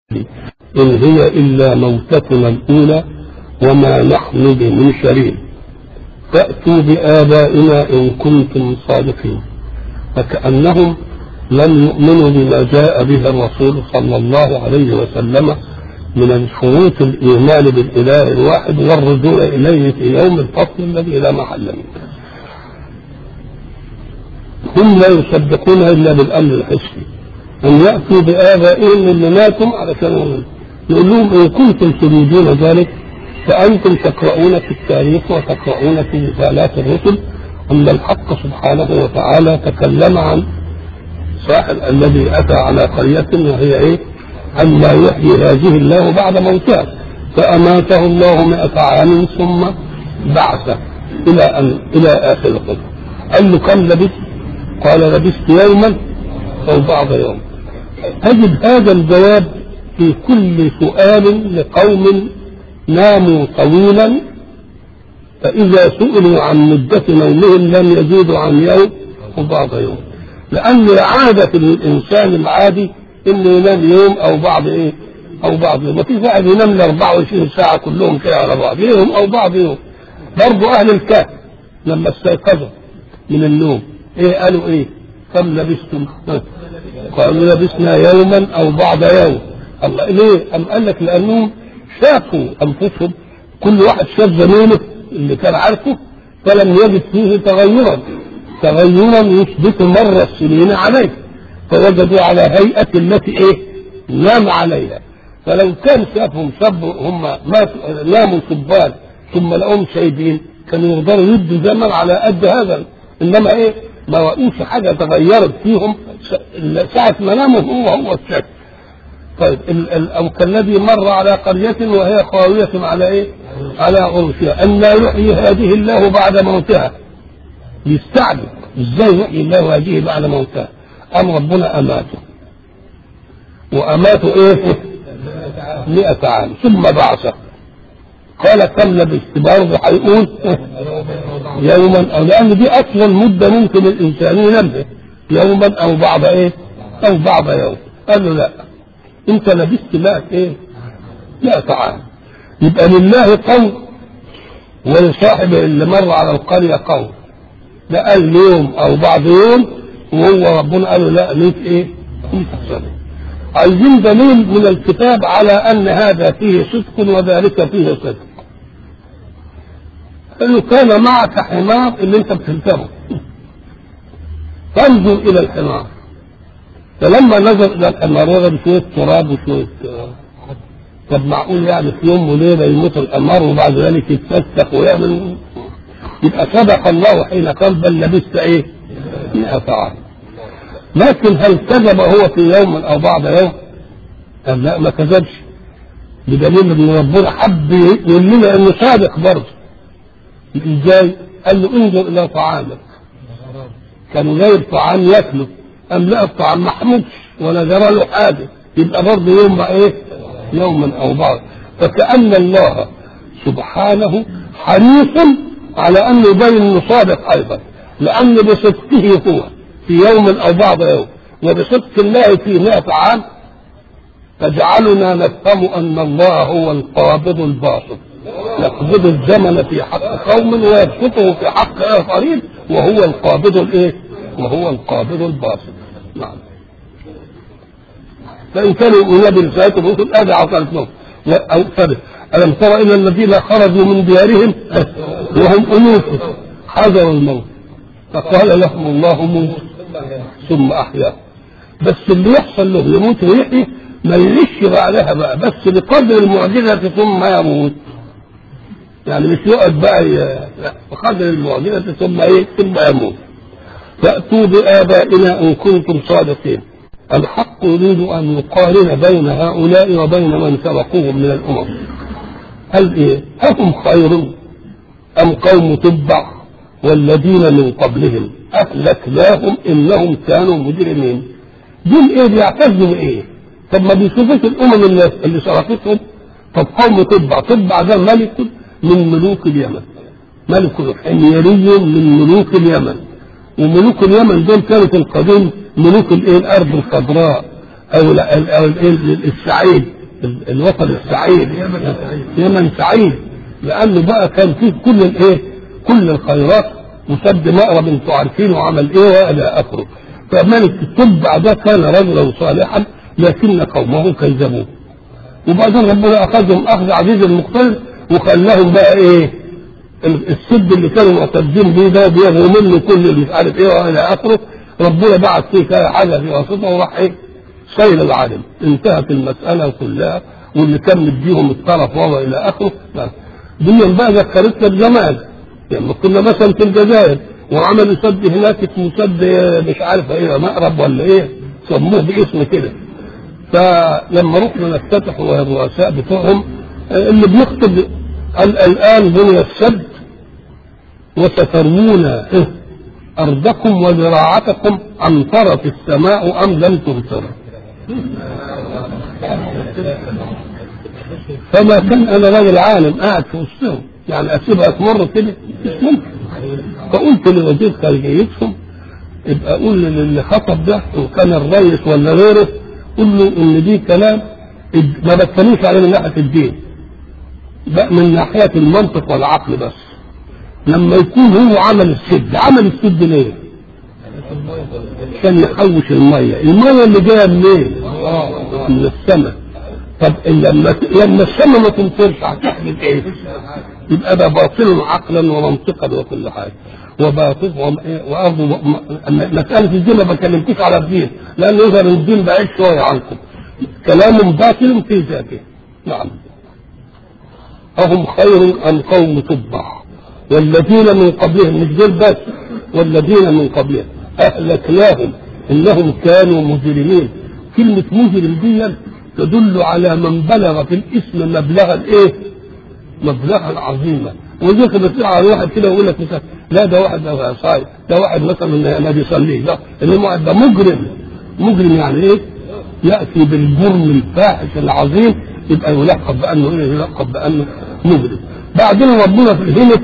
إن هي إلا موتتنا الأولى وما نحن بمنشرين فأتوا بآبائنا إن كنتم صادقين فكأنهم لم يؤمنوا بما جاء به الرسول صلى الله عليه وسلم من شروط الإيمان بالإله الواحد والرجوع إليه في يوم الفصل الذي لا محل منه هم لا يصدقون إلا بالأمر الحسي أن يأتوا بآبائهم اللي ماتوا علشان يقول لهم إن كنتم تريدون ذلك فأنتم تقرؤون في التاريخ وتقرؤون في رسالات الرسل أن الحق سبحانه وتعالى تكلم عن صاحب الذي أتى على قرية وهي إيه؟ أن لا يحيي هذه الله بعد موتها فأماته الله مئة عام ثم بعثه إلى أن إلى آخر القصة قال له كم لبثت؟ قال لبثت يوما أو بعض يوم تجد هذا الجواب في كل سؤال لقوم ناموا طويلا فإذا سئلوا عن مدة نومهم لم يزيدوا عن يوم أو بعض يوم لأن عادة الإنسان العادي إنه ينام يوم أو بعض إيه أو بعض يوم وفي واحد ينام ل 24 ساعة كلهم كده على بعض يوم أو بعض يوم برضه أهل الكهف لما استيقظوا من النوم إيه قالوا إيه كم لبستم؟ قالوا لبسنا يوما أو بعض يوم الله ليه؟ أم قال لك لأنهم شافوا أنفسهم كل واحد شاف زميله اللي كان عارفه فلم يجد فيه تغيرا تغيرا يثبت مر السنين عليه فوجدوا على هيئة التي ايه نام عليها فلو كان شافهم شاب هم ماتوا ناموا شبان ثم لقوهم شايبين كانوا يقدروا يدوا زمن على قد هذا انما ايه ما وقوش حاجه تغيرت فيهم ساعه ما ناموا هو هو الشك طيب او كالذي مر على قريه وهي خاويه على ايه؟ على عرشها ان لا يحيي هذه الله بعد موتها يستعجب ازاي يحيي الله هذه بعد موتها أم ربنا أماته وأماته إيه مئة عام ثم بعثه قال كم لبثت برضه هيقول يوما أو لأن دي أطول مدة ممكن الإنسان ينام يوما أو بعض إيه أو بعض يوم قال له لا أنت لبثت مئة إيه مئة عام يبقى لله قول ولصاحب اللي مر على القرية قول ده قال يوم أو بعض يوم وهو ربنا قال له لا ليك ايه؟ ليك سنة. عايزين دليل من الكتاب على ان هذا فيه صدق وذلك فيه صدق. قال له كان معك حمار اللي انت بتركبه. فانظر الى الحمار. فلما نظر الى الحمار وجد شويه تراب وشويه طب معقول يعني في يوم وليله يموت الحمار وبعد ذلك يتفسخ ويعمل يبقى صدق الله حين قال بل لبثت ايه؟ مئة عام لكن هل كذب هو في يوم او بعض يوم؟ قال لا ما كذبش بدليل ان ربنا حب يقول لنا انه صادق برضه ازاي؟ قال له انظر الى طعامك كانوا جايب طعام ياكله قام لقى الطعام ما حمضش ولا جرى له حاجه يبقى برضه يوم ما ايه؟ يوما او بعض فكأن الله سبحانه حريص على انه يبين انه صادق ايضا لأن بصدقه هو في يوم أو بعض يوم وبصدق الله في مئة عام تجعلنا نفهم أن الله هو القابض الباسط يقبض الزمن في حق قوم ويبسطه في حق آخرين وهو القابض الإيه؟ وهو القابض الباسط نعم فإن كانوا يؤمنون برسالة الرسل هذا عطلت لهم أو ألم تر إلى الذين خرجوا من ديارهم وهم أنوف حذروا الموت فقال لهم الله موت ثم احياه بس اللي يحصل له يموت ويحيي ما يعيش بعدها بقى بس بقدر المعجزه ثم يموت يعني مش يقعد بقى ي... لا بقدر المعجزه ثم ايه ثم يموت فاتوا بابائنا ان كنتم صادقين الحق يريد ان يقارن بين هؤلاء وبين من سبقوهم من الامم هل ايه هم خير ام قوم تبع والذين من قبلهم أهلكناهم إنهم كانوا مجرمين دول إيه بيعتزوا بإيه؟ طب ما بيشوفوش الأمم اللي, اللي سرقتهم طب قوم تبع تبع ده ملك من ملوك اليمن ملك حميري من ملوك اليمن وملوك اليمن دول كانوا في القديم ملوك الايه الارض الخضراء او ال- او الايه السعيد ال- الوطن السعيد يمن سعيد لانه بقى كان فيه كل الايه كل الخيرات وسد مأرب انتوا عارفين وعمل ايه والى اخره فملك التبع ده كان رجلا صالحا لكن قومه كذبوه وبعدين ربنا اخذهم اخذ عزيز المقتدر وخلاهم بقى ايه السد اللي كانوا معتزين بيه ده بيغروا منه كل اللي مش عارف ايه والى اخره ربنا بعت فيه كده حاجه في وسطه وراح ايه شايل العالم انتهت المساله كلها واللي كان مديهم الطرف وهو الى اخره دي بقى ذكرتنا بزمان لما كنا مثلا في الجزائر وعملوا سد هناك اسمه سد مش عارف ايه مأرب ولا ايه سموه باسم كده فلما رحنا نفتتح الرؤساء بتوعهم اللي بنكتب قال الان بني السد وسترمون ارضكم وزراعتكم امطرت السماء ام لم تمطر فما كان انا راجل عالم قاعد في وسطهم يعني اسيبها تمر كده مش ممكن فقلت لوزير خارجيتهم يبقى قول للي خطب ده ان كان الرئيس ولا غيره قول له ان دي كلام ما بتكلمش عليه من ناحيه الدين بقى من ناحيه المنطق والعقل بس لما يكون هو عمل السد عمل السد ليه؟ عشان يحوش الميه الميه اللي جايه منين؟ من السماء طب لما لما السماء ما تمطرش هتحمل ايه؟ يبقى ده باطل عقلا ومنطقا وكل حاجه وباطل وارض مساله الدين ما بكلمكوش على الدين لان يظهر الدين بعيد شويه عنكم كلام باطل في ذاته نعم أهم خير أم قوم تبع والذين من قبلهم مش دول بس والذين من قبلهم أهلكناهم إنهم كانوا مجرمين كلمة مجرم دي تدل على من بلغ في الاسم مبلغا إيه؟ مبلغا عظيما وذلك بتصير على واحد كده يقول لك مثلا لا ده واحد ده صايم ده واحد مثلا ما بيصليش لا انما ده مجرم مجرم يعني ايه؟ ياتي بالجرم الفاحش العظيم يبقى يلقب بانه ايه؟ يلقب بانه مجرم بعدين ربنا في الهند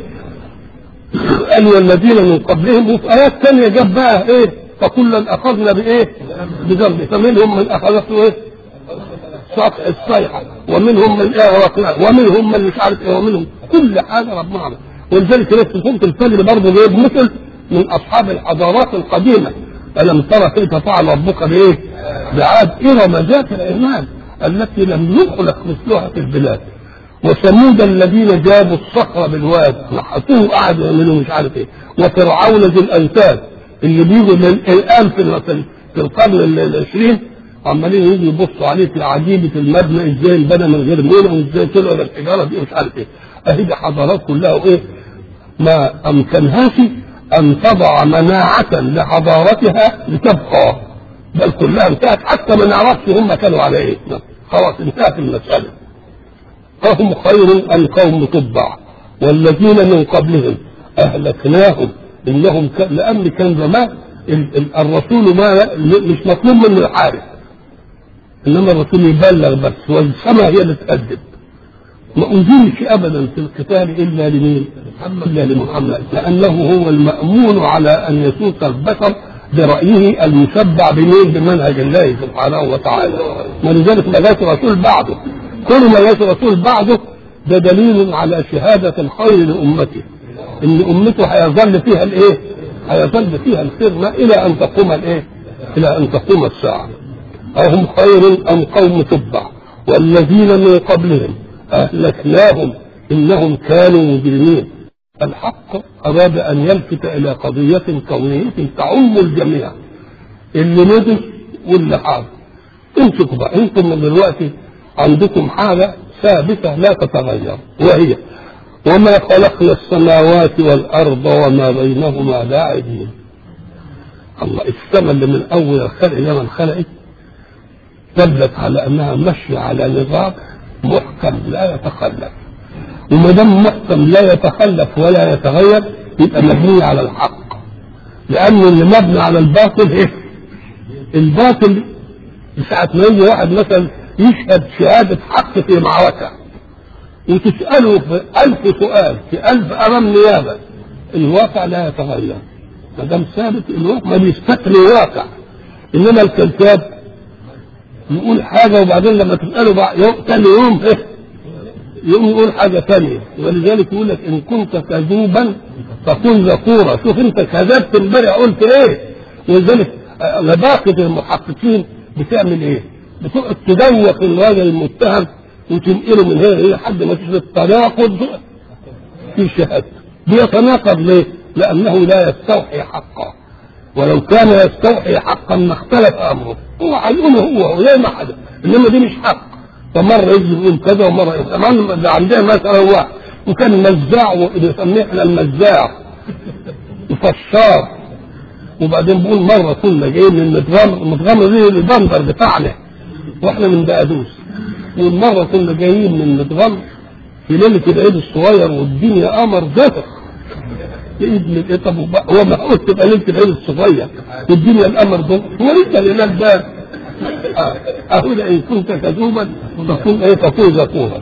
قال والذين من قبلهم وفي ايات ثانيه جاب بقى ايه؟ فكلا اخذنا بايه؟ بذنبه فمنهم من اخذته ايه؟ الصيحه ومنهم من ايه اغرقناه ومنهم من مش عارف ايه ومنهم كل حاجه ربنا عمل ولذلك في سوره الفجر برضه جايب مثل من اصحاب الحضارات القديمه الم ترى كيف فعل ربك بايه؟ بعاد ارم ذات الايمان التي لم يخلق مثلها في البلاد وثمود الذين جابوا الصخر بالواد نحتوه قعدوا يعملوا مش عارف ايه وفرعون ذي الاوتاد اللي بيجوا الان في في القرن العشرين عمالين يجوا يبصوا عليه في عجيبه المبنى ازاي البنى من غير مونه وازاي طلعوا الحجاره دي ومش عارف ايه اهي دي حضارات كلها ايه ما امكنهاش ان تضع مناعه لحضارتها لتبقى بل كلها انتهت حتى ما نعرفش هم كانوا على ايه خلاص انتهت المساله فهم خير ام قوم تبع والذين من قبلهم اهلكناهم انهم كان لان كان زمان الرسول ما مش مطلوب منه يحارب انما الرسول يبلغ بس والسماء هي اللي تأدب ما أنزلش أبدا في القتال إلا لمين؟ إلا لمحمد لأنه هو المأمون على أن يسوق البشر برأيه المشبع بمين؟ بمنهج الله سبحانه وتعالى ولذلك ما جاش رسول بعده كل ما جاش رسول بعده ده دليل على شهادة الخير لأمته إن أمته هيظل فيها الإيه؟ هيظل فيها الخير إلى أن تقوم الإيه؟ إلى أن تقوم الساعة أهم خير أم قوم تبع والذين من قبلهم أهلكناهم إنهم كانوا مجرمين الحق أراد أن يلفت إلى قضية كونية تعم الجميع اللي ندم واللي حاضر امسكوا بقى انتم من دلوقتي عندكم حاجة ثابتة لا تتغير وهي وما خلقنا السماوات والأرض وما بينهما لاعبين الله السماء اللي من أول الخلق لما انخلقت دلت على انها ماشيه على نظام محكم لا يتخلف وما دام محكم لا يتخلف ولا يتغير يبقى مبني على الحق لان اللي مبني على الباطل ايه؟ الباطل ساعة ما يجي واحد مثلا يشهد شهادة حق في معركة وتسأله في ألف سؤال في ألف أمام نيابة الواقع لا يتغير ما دام ثابت الواقع ما بيستثني واقع إنما الكذاب يقول حاجة وبعدين لما تسأله بعد يوم تاني يوم إيه يقوم يقول حاجة ثانية ولذلك يقول لك إن كنت كذوبا فكن ذكورا شوف أنت كذبت امبارح قلت إيه ولذلك لباقة المحققين بتعمل إيه؟ بتقعد تدوق الراجل المتهم وتنقله من هنا لهنا لحد ما تشوف التناقض في شهادته بيتناقض ليه؟ لأنه لا يستوحي حقا ولو كان يستوحي حقا ما اختلف أمره هو هيقوله هو زي ما حدث إنما دي مش حق فمرة يجي يقول كذا ومرة يقول طبعا ده عندنا مثلا واحد وكان مزاع وبنسميه احنا المزاع وفشار وبعدين بقول مرة كنا جايين من المتغمر المتغمر دي البندر بتاعنا واحنا من بقدوس والمرة كنا جايين من المتغمر في ليلة العيد الصغير والدنيا قمر زفر بإذن الله طب هو معقول تبقى ليلة العيد الصغير والدنيا القمر ده هو لسه الهلال ده أقول إن كنت كذوبا فكن إيه فكن ذكورا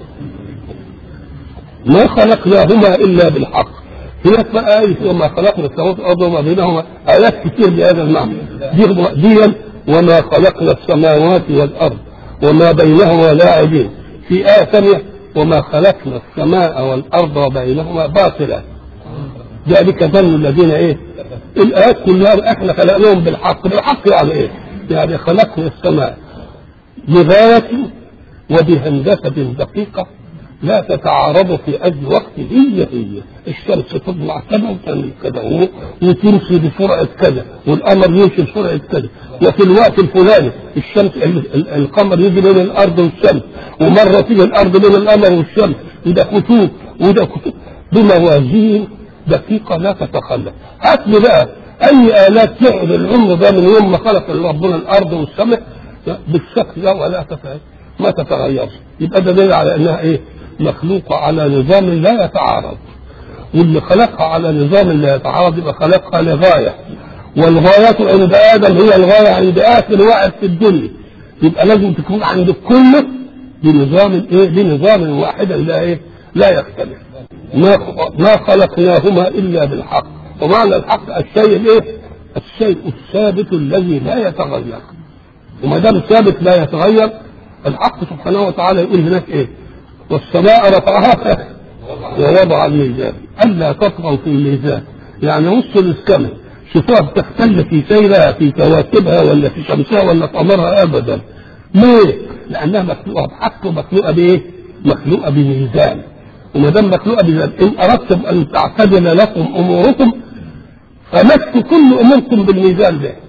ما خلقناهما إلا بالحق هناك بقى آية وما خلقنا السماوات والأرض وما بينهما آيات كتير بهذا المعنى دي دي وما خلقنا السماوات والأرض وما بينهما لاعبين في آية ثانية وما خلقنا السماء والأرض وبينهما باطلا ذلك ظن الذين ايه الآيات كلها احنا خلقناهم بالحق بالحق يعني ايه يعني خلقنا السماء لغاية وبهندسة دقيقة لا تتعارض في أي وقت هي هي الشمس تطلع كذا وتعمل كذا وتمشي بسرعة كذا والقمر يمشي بسرعة كذا وفي الوقت الفلاني الشمس القمر يجي بين الأرض والشمس ومرة تيجي الأرض بين القمر والشمس وده كتوب وده كتوب بموازين دقيقة لا تتخلف هات لي بقى أي آلات تعب العمر ده من يوم ما خلق ربنا الأرض والسماء بالشكل ده ولا تتغير ما تتغيرش يبقى ده دليل على انها ايه مخلوقه على نظام لا يتعارض واللي خلقها على نظام لا يتعارض يبقى خلقها لغايه والغايات عند ادم هي الغايه عند اخر واحد في الدنيا يبقى لازم تكون عند الكل بنظام ايه بنظام واحد لا ايه لا يختلف ما ما خلقناهما الا بالحق ومعنى الحق الشيء الايه الشيء الثابت الذي لا يتغير وما دام ثابت لا يتغير الحق سبحانه وتعالى يقول هناك ايه والسماء رفعها ووضع الميزان الا تطغوا في الميزان يعني وصل السماء شوفوها بتختل في سيرها في كواكبها ولا في شمسها ولا قمرها ابدا ليه؟ لانها مخلوقه بحق ومخلوقه بايه؟ مخلوقه بميزان وما دام مخلوقه بميزان ان اردتم ان تعتدل لكم اموركم فمسوا كل اموركم بالميزان ده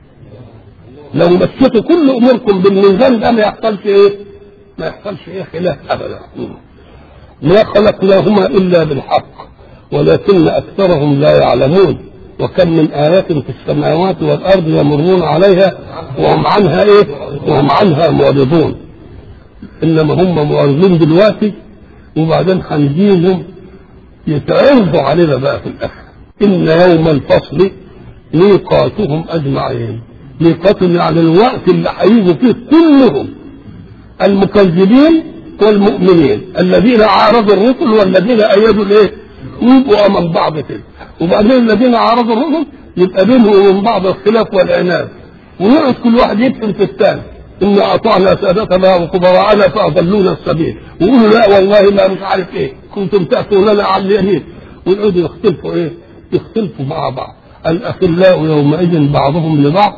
لو مشيتوا كل اموركم بالميزان ده ما يحصلش ايه؟ ما يحصلش ايه خلاف ابدا. ما خلقناهما الا بالحق ولكن اكثرهم لا يعلمون وكم من ايات في السماوات والارض يمرون عليها وهم عنها ايه؟ وهم عنها معرضون. انما هم معرضين دلوقتي وبعدين هنجيهم يتعرضوا علينا بقى في الاخر. ان يوم الفصل ميقاتهم اجمعين. ميقاتهم يعني الوقت اللي هيجوا فيه كلهم المكذبين والمؤمنين الذين عارضوا الرسل والذين ايدوا الايه؟ ويبقوا امام بعض كده وبعدين الذين عارضوا الرسل يبقى بينهم وبين بعض الخلاف والعناد ويقعد كل واحد يدخل في الثاني إن أطعنا سادتنا وكبراءنا فأضلونا السبيل ويقولوا لا والله ما مش عارف إيه كنتم تأتوننا على اليمين ويقعدوا يختلفوا إيه؟ يختلفوا مع بعض الأخلاء يومئذ بعضهم لبعض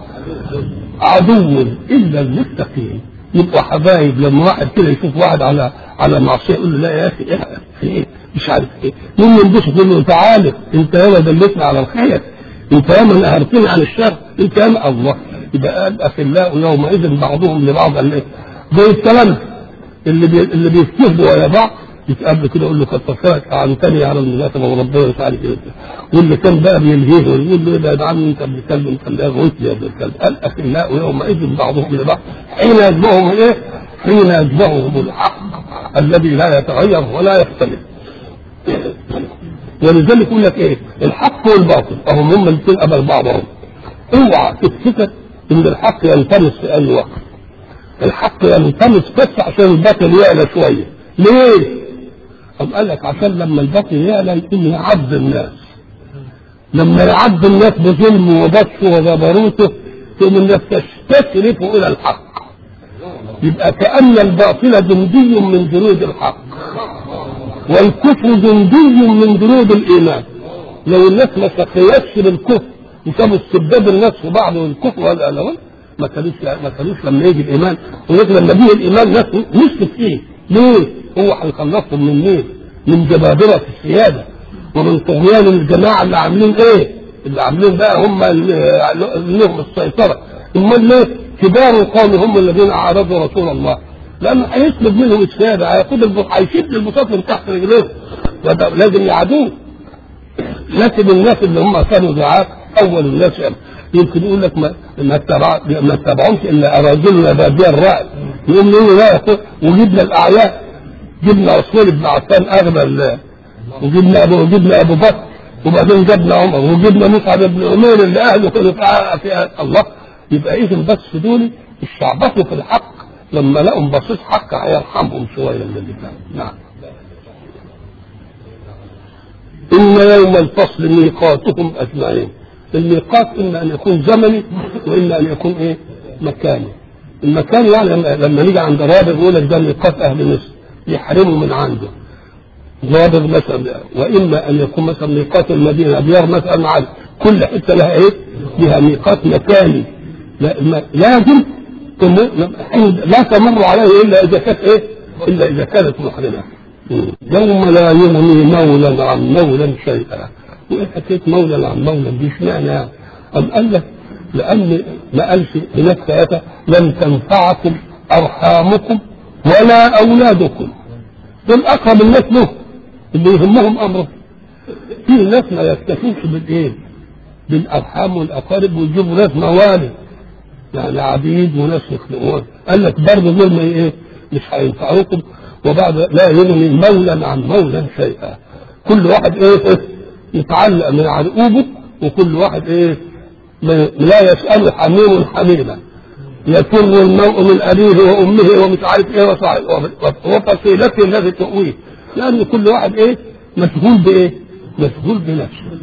عدو إلا المتقين يبقوا حبايب لما واحد كده يشوف واحد على على معصيه يقول له لا يا اخي ايه ايه مش عارف ايه مين ينبسط يقول له تعالى انت ياما دلتنا على الخير انت ياما نهرتني عن الشر انت ياما الله يبقى الاخلاء يومئذ بعضهم لبعض قال ايه زي الكلام اللي بي اللي بيستهدوا ويا بعض يتقابل كده يقول له كتر خيرك عن تاني على المناسبه وربنا مش عارف ايه واللي كان بقى بيلهيه ويقول له ابعد عني انت بتتكلم انت اللي غويت يا ابن الكلب الاخلاء يومئذ بعضهم لبعض حين يجمعهم ايه؟ حين يجمعهم الحق الذي لا يتغير ولا يختلف ولذلك يقول لك ايه؟ الحق والباطل اهم هم الاثنين قبل بعضهم اوعى تفتكر ان الحق ينطمس في اي وقت الحق ينطمس بس عشان الباطل يعلى شويه ليه؟ طب قال لك عشان لما الباطل يعلى يقوم يعذب الناس لما يعذب الناس بظلمه وبطشه وجبروته تقوم الناس تستشرف الى الحق يبقى كأن الباطل جندي من جنود الحق والكفر جندي من جنود الإيمان لو الناس ما سقيتش بالكفر وسابوا استبداد الناس في بعض والكفر والألوان ما كانوش ما كانوش لما يجي الإيمان ولكن لما يجي الإيمان ناس مسكت فيه ليه؟ هو هيخلصهم من مين؟ من جبابرة السيادة ومن طغيان الجماعة اللي عاملين إيه؟ اللي عاملين بقى هم اللي لهم السيطرة امال ليه؟ كبار القوم هم الذين اعرضوا رسول الله لانه هيسلب منهم السياده هياخد الب- هيشد البساط من تحت رجليهم وده لازم يعادوه لكن الناس اللي هم كانوا دعاة اول الناس يمكن يقول لك ما ما اتبع ما اتبعهمش الا اراجلنا بادية الراي يقوم يقول لا يا أخوي، وجبنا الاعياء جبنا عثمان بن عفان اغنى ال- وجبنا ابو وجبنا ابو بكر وبعدين جبنا عمر وجبنا مصعب بن عمير اللي اهله كانوا في في الله يبقى اذا بس دول الشعبطوا في الحق لما لقوا بصيص حق هيرحمهم شويه من اللي كان نعم إن يوم الفصل ميقاتهم أجمعين الميقات إما أن يكون زمني وإما أن يكون إيه مكاني المكان يعني لما, لما نيجي عند رابغ يقول لك ده ميقات أهل مصر يحرموا من عنده رابغ مثلا وإما أن يكون مثلا ميقات المدينة أبيار مثلا عن كل حتة لها إيه لها ميقات مكاني لا ما- لازم تمر- لا تمر عليه إلا إذا كانت إيه إلا إذا كانت محرمة يوم لا يغني مولى عن مولى شيئا وايه حكايه مولى عن مولى دي اشمعنى ام قال لك لان ما قالش هناك ثلاثه لن تنفعكم ارحامكم ولا اولادكم دول اقرب الناس له اللي يهمهم امره في ناس ما يكتفوش بالايه بالارحام والاقارب ويجيبوا ناس موالي يعني عبيد وناس يخلقون قال لك برضه دول ما ايه مش هينفعوكم وبعد لا يغني مولى عن مولى شيئا كل واحد ايه يتعلق من عرقوبه وكل واحد ايه ما- لا يسأل حميم حميما يفر المرء من أبيه وأمه ومش عارف إيه وصاحب وفصيلته الذي تؤويه لأن كل واحد إيه مشغول بإيه؟ مشغول بنفسه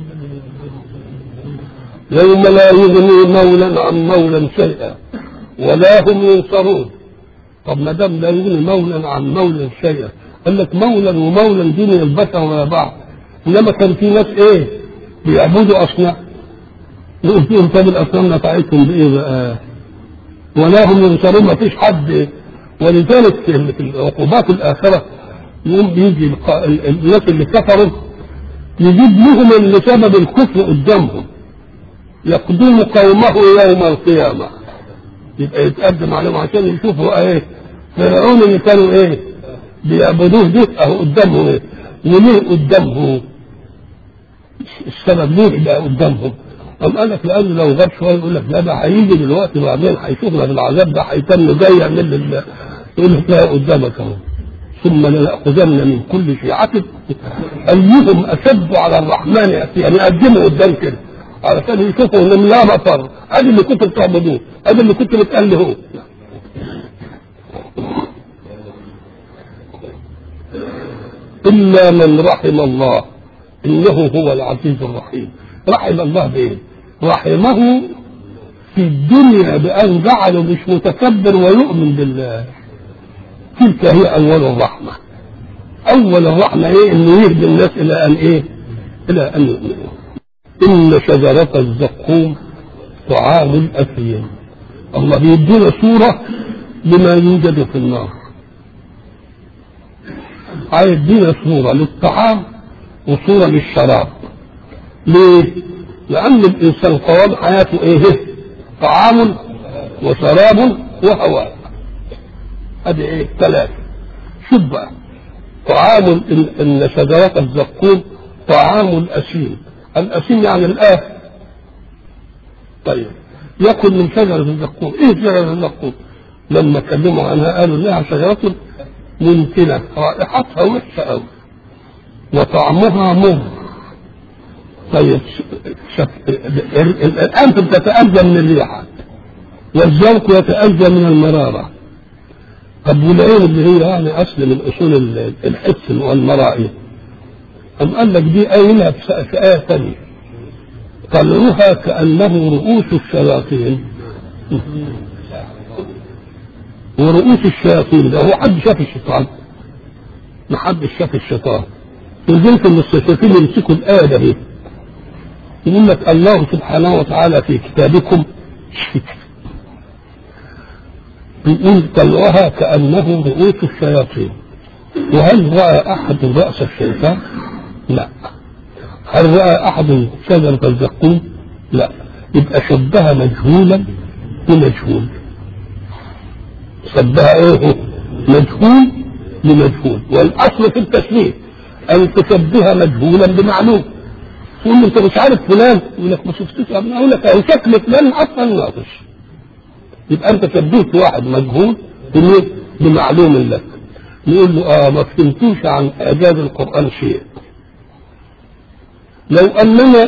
يوم لا يغني مولى عن مولى شيئا ولا هم ينصرون طب ما دام لا يغني مولى عن مولى شيئا قال لك مولى ومولى دي من البشر ولا بعض انما كان في ناس ايه بيعبدوا اصنام نقول فيهم طب الاصنام نفعتهم بايه بقى ولا هم ينصرون ما فيش حد ولذلك في في العقوبات الاخره يقوم بيجي الق- ال- الناس اللي كفروا يجيب لهم اللي سبب الكفر قدامهم يقدم قومه يوم القيامه يبقى يتقدم عليهم عشان يشوفوا ايه فرعون اللي كانوا ايه بيعبدوه ده اهو قدامهم ايه وليه قدامه السبب ليه بقى قدامهم قام قال لك لانه لو غاب شويه يقول لك لا ده هيجي دلوقتي بعدين هيشوفنا بالعذاب ده هيتم جاي يعمل لي يقول لك لا قدامك اهو ثم لنأخذن من كل شيعة أيهم أشد على الرحمن يعني يقدموا قدام كده علشان يشوفوا ان لا مفر ادي اللي كنتوا بتعبدوه ادي اللي كنتوا بتألهوه إلا من رحم الله إنه هو العزيز الرحيم رحم الله بإيه؟ رحمه في الدنيا بأن جعله مش متكبر ويؤمن بالله تلك هي أول الرحمة أول الرحمة إيه؟ إنه يهدي الناس إلى أن إيه؟ إلى أن يؤمنوا إن شجرة الزقوم طعام الأثيم الله بيدينا صورة لما يوجد في النار هيدينا صورة للطعام وصورة للشراب ليه؟ لأن الإنسان قوام حياته إيه؟ طعام وشراب وهواء هذه إيه؟ ثلاثة شوف بقى طعام إن- إن شجرة الزقوم طعام الأسيم الأسيم يعني الآخر طيب يأكل من شجرة الزقوم إيه شجرة الزقوم لما كلموا عنها قالوا إنها شجرة ممكنة رائحتها وحشة أوي وطعمها مر طيب شف... الأنف تتأذى من الريحة والذوق يتأذى من المرارة طب والعين اللي هي يعني أصل من أصول ال- الحس والمرائي أم قال لك دي قايلها في س- في آية ثانية طلعوها كأنه رؤوس الشياطين ورؤوس الشياطين ده هو حد شاف الشيطان ما حد شاف الشيطان يمكن المستشرقين يمسكوا الآية ده يقول لك الله سبحانه وتعالى في كتابكم بيقول طلعها كأنه رؤوس الشياطين وهل رأى أحد رأس الشيطان؟ لا هل رأى أحد شجرة الزقوم؟ لا يبقى شبه مجهولا بمجهول شبه ايه؟ مجهول بمجهول والأصل في التشبيه أن تشبه مجهولا بمعلوم تقول له أنت مش عارف فلان يقول لك ما شفتوش أقول لك أهو شكل فلان أصلا ناقص يبقى أنت شبهت واحد مجهول بمين؟ بمعلوم لك نقول له اه ما فهمتوش عن اعجاز القران شيء لو اننا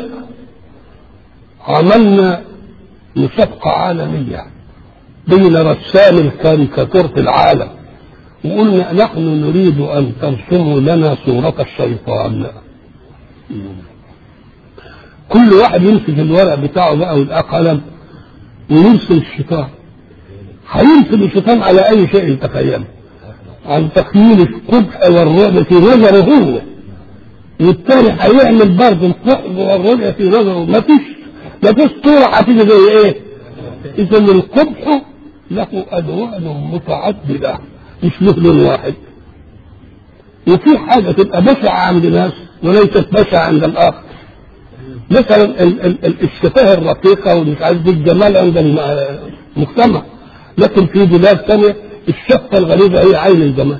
عملنا مسابقة عالمية بين رسام الكاريكاتير في العالم وقلنا نحن نريد أن ترسموا لنا صورة الشيطان كل واحد يمسك الورق بتاعه بقى والقلم ويرسم الشيطان هيرسم الشيطان على أي شيء تخيله عن تخييل القبح والرعب في نظره هو والتاني هيعمل برضه القبح والرعب في نظره ما فيش ما فيش صورة هتيجي زي ايه؟ إذا القبح له ألوان متعددة مش له لون واحد وفي حاجة تبقى بشعة عند ناس وليست بشعة عند الآخر مثلا ال- ال- ال- الشفاه الرقيقة ومش عارف دي الجمال عند المجتمع لكن في بلاد ثانية الشفة الغريبة هي عين الجمال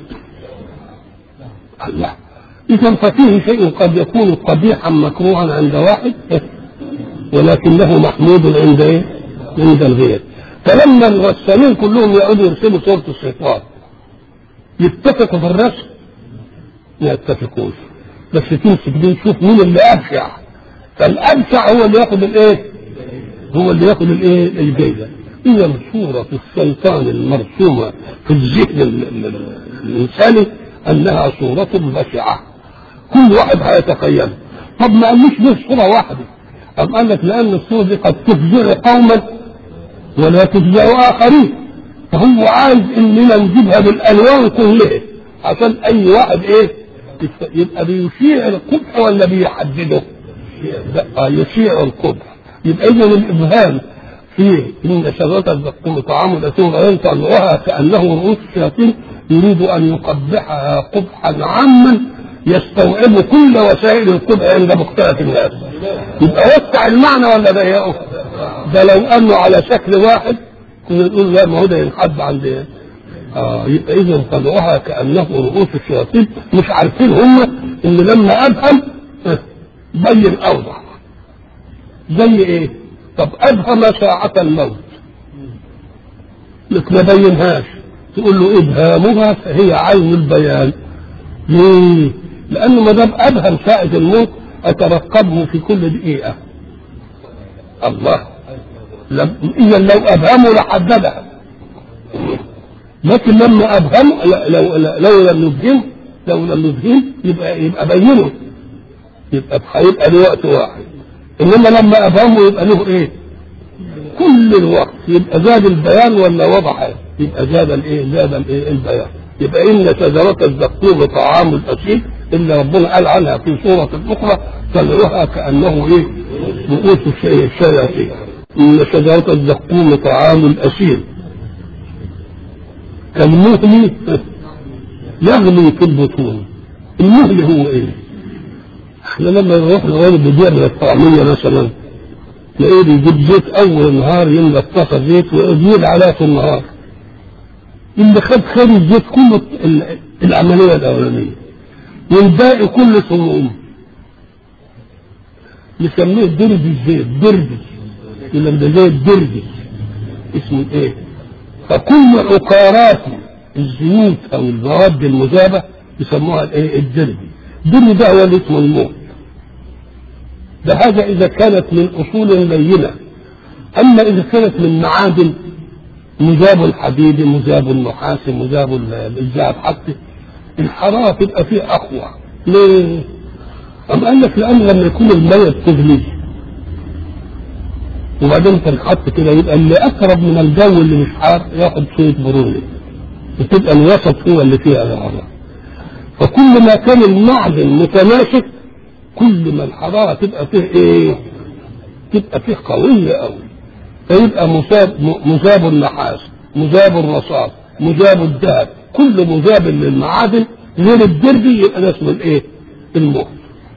الله إذا ففيه شيء قد يكون قبيحا مكروها عند واحد ولكنه محمود عند إيه؟ عند الغير فلما الرسامين كلهم يقعدوا يرسموا صورة الشيطان يتفقوا في الرسم ما يتفقوش بس تمسك دي تشوف مين اللي أبشع فالأبشع هو اللي ياخد الإيه؟ هو اللي ياخد الإيه؟ الجايزة إذا صورة الشيطان المرسومة في الذهن ال- ال- ال- الإنساني أنها صورة بشعة كل واحد هيتخيلها طب ما قاليش ليه صورة واحدة أم قال لك لأن الصورة دي قد تفزع قوما ولا تفزع آخرين فهو عايز إننا نجيبها بالألوان كلها عشان أي واحد إيه يست- يبقى بيشيع القبح ولا بيحدده؟ لا يشيع القبح يبقى إذا الإبهام فيه إن شجرة الزقوم طعام الأثيم غير طلعها كأنه رؤوس الشياطين يريد أن يقبحها قبحا عاما يستوعب كل وسائل القبح عند مختلف الناس يبقى وسع المعنى ولا ضيقه؟ ده لو أنه على شكل واحد كنا نقول لا ما هو ده ينحب عند إيه؟ آه يبقى إذا طلعوها كأنه رؤوس الشياطين مش عارفين هم إن لما أبهم آه، بين أوضح زي إيه؟ طب أبهم ساعة الموت لك ما بينهاش تقول له إبهامها فهي عين البيان ليه؟ لأنه ما دام أبهم ساعة الموت أترقبه في كل دقيقة الله لم إذا لو أبهمه لحددها لكن لما أبهم لو, لو, لو لم يبهم لو لم يبهم يبقى يبقى بينه يبقى هيبقى له وقت واحد انما لما ابهمه يبقى له ايه؟ كل الوقت يبقى زاد البيان ولا وضح يبقى زاد الايه؟ زاد الايه؟ البيان يبقى ان شجرة الزقوم طعام الاثيم اللي ربنا قال عنها في سورة اخرى طلعوها كانه ايه؟ رؤوس الشيء الشياطين ان شجرة الزقوم طعام الاثيم كالمهل يغلي في البطون المهل هو ايه؟ احنا لما نروح لغاية بيبيع الطعمية مثلا تلاقيه بيجيب زيت اول النهار يملى الطاسة زيت ويزيد عليها في النهار اللي خد خير الزيت كله ال- العملية الأولانية والباقي كله صموم نسميه درج الزيت درج يقول لك ده زي الدرج اسمه ايه؟ فكل عقارات الزيوت او المواد المذابة يسموها الايه؟ الدرج الدرج ده هو اللي اسمه الموت ده هذا إذا كانت من أصول لينة أما إذا كانت من معادن مذاب الحديد مذاب النحاس مذاب ال- الذهب حتى الحرارة تبقى فيه أقوى ليه؟ أم قال لك لأن لما يكون المية بتغلي وبعدين تنحط كده يبقى اللي أقرب من الجو اللي مش حار ياخد شوية برودة وتبقى الوسط هو اللي فيها الحرارة فكل ما كان المعدن متماسك كل ما الحرارة تبقى فيه ايه تبقى فيه قوية قوي فيبقى مذاب مذاب النحاس مذاب الرصاص مذاب الذهب كل مذاب للمعادن غير الدربي يبقى ده اسمه الايه المهر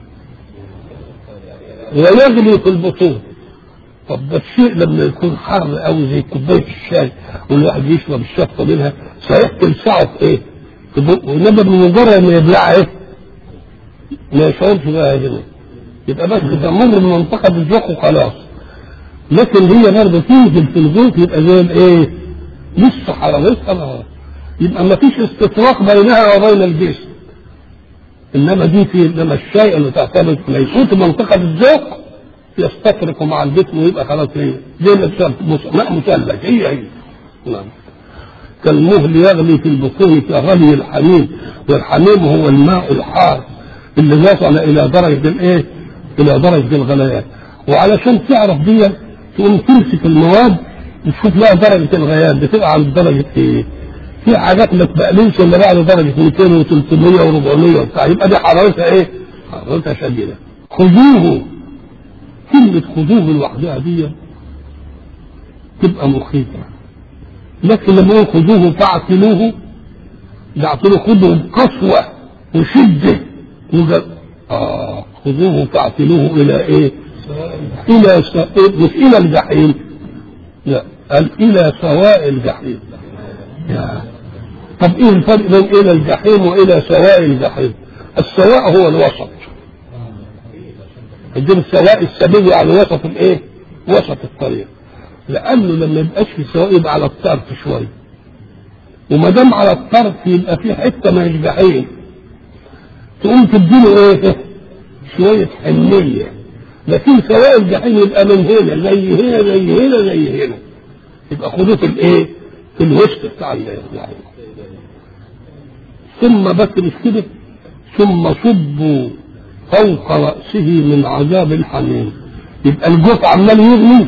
ويغلي في البطون طب ده الشيء لما يكون حر قوي زي كوبايه الشاي والواحد يشرب الشفطه منها صحيح تلسعه في ايه؟ في بقه انما بمجرد ما يبلعها ايه؟ ما يشعرش بقى هنا يبقى بس تمر من منطقه الذوق وخلاص لكن هي برضه تنزل في الجوف يبقى زي الايه؟ لسه حرارتها ما يبقى ما فيش استطراق بينها وبين الجسم انما دي في انما الشيء اللي تعتمد ما يفوت منطقه الذوق يستفرق مع الجسم ويبقى خلاص ايه زي ماء مثلج هي هي نعم كالمهل يغلي في البطون كغلي الحميم والحميم هو الماء الحار اللي وصل الى درجه الايه؟ الى درجه الغليان وعلشان تعرف دي تقوم تمسك المواد وتشوف لها درجه الغليان بتبقى عند درجه ايه؟ في حاجات ما تبقلوش الا بعد درجه 200 و300 و400 وبتاع يبقى دي حرارتها ايه؟ حرارتها شديده خذوه كلمة خذوه لوحدها دي تبقى مخيفة لكن لما يقول خذوه فاعتلوه يعتلوا خذوا بقسوة وشدة وجل... آه خذوه فاعتلوه إلى إيه؟ إلى س... مش إلى الجحيم لا قال إلى سواء الجحيم يا. طب إيه الفرق بين إلى الجحيم وإلى سواء الجحيم؟ السواء هو الوسط الدين السواء السبيل يعني وسط الايه؟ وسط الطريق لانه لما يبقاش في سواء يبقى على الطرف شويه وما دام على الطرف يبقى في حته ما يشبعين تقوم تديله ايه؟ شويه حنيه لكن سواء الجحيم يبقى من هنا زي هنا زي هنا زي هنا يبقى خدوه في الايه؟ في الوسط بتاع الجحيم ثم بس مش كده ثم صبوا فوق رأسه من عذاب الحميم يبقى الجوف عمال يغلي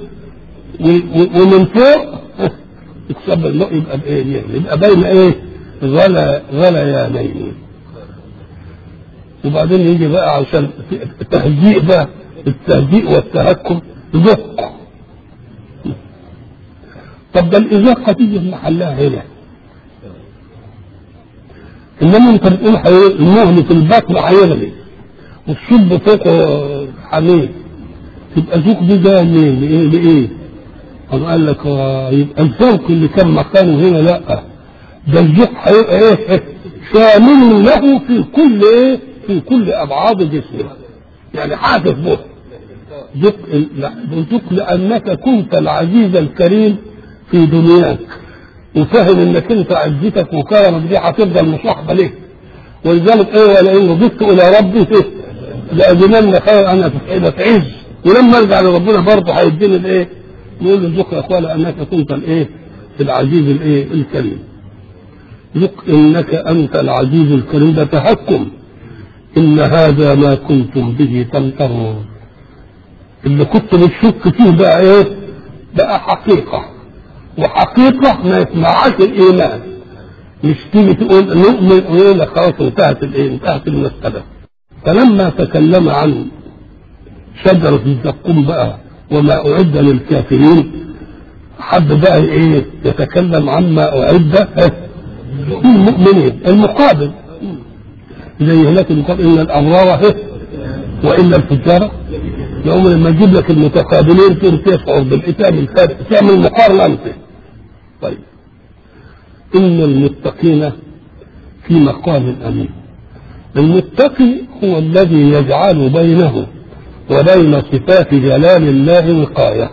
ومن فوق يتسبب الماء يبقى بايه يبقى بين ايه غلا غليانين وبعدين يجي بقى عشان التهزيء بقى التهزيء والتهكم ذق طب ده الإذاقة تيجي في محلها هنا إنما أنت بتقول المهل في البطن هيغلي والصب فوقه حميد تبقى ذوق دي جايه منين؟ لايه؟ لايه؟ قام قال لك يبقى الذوق اللي كان مكانه هنا لا ده الذوق هيبقى ايه؟ شامل له في كل ايه؟ في كل ابعاد جسمه يعني حاسس به ذوق ذوق لانك كنت العزيز الكريم في دنياك وفاهم انك انت عزتك وكرمك دي هتفضل مصاحبه ليك ولذلك ايه ولئن رددت الى ربي لأجنن خير أن تعز ولما ارجع لربنا برضه هيديني الايه؟ يقول له ذق يا اخويا لانك كنت الايه؟ العزيز الايه؟ الكريم. ذق انك انت العزيز الكريم ده تحكم ان هذا ما كنتم به تمترون. اللي كنت بتشك فيه بقى ايه؟ بقى حقيقة وحقيقة ما يسمعهاش الإيمان مش تيجي تقول نؤمن ويقول لك خلاص انتهت الايه؟ انتهت المسألة. فلما تكلم عن شجرة الزقوم بقى وما أعد للكافرين حب بقى ايه يتكلم عما أعد للمؤمنين المقابل زي هناك المقابل إن الأبرار وإلا الفجار يوم لما يجيب لك المتقابلين تقوم تشعر بالإتام الفارق تعمل مقارنة أنت طيب إن المتقين في مقام أمين المتقي هو الذي يجعل بينه وبين صفات جلال الله وقاية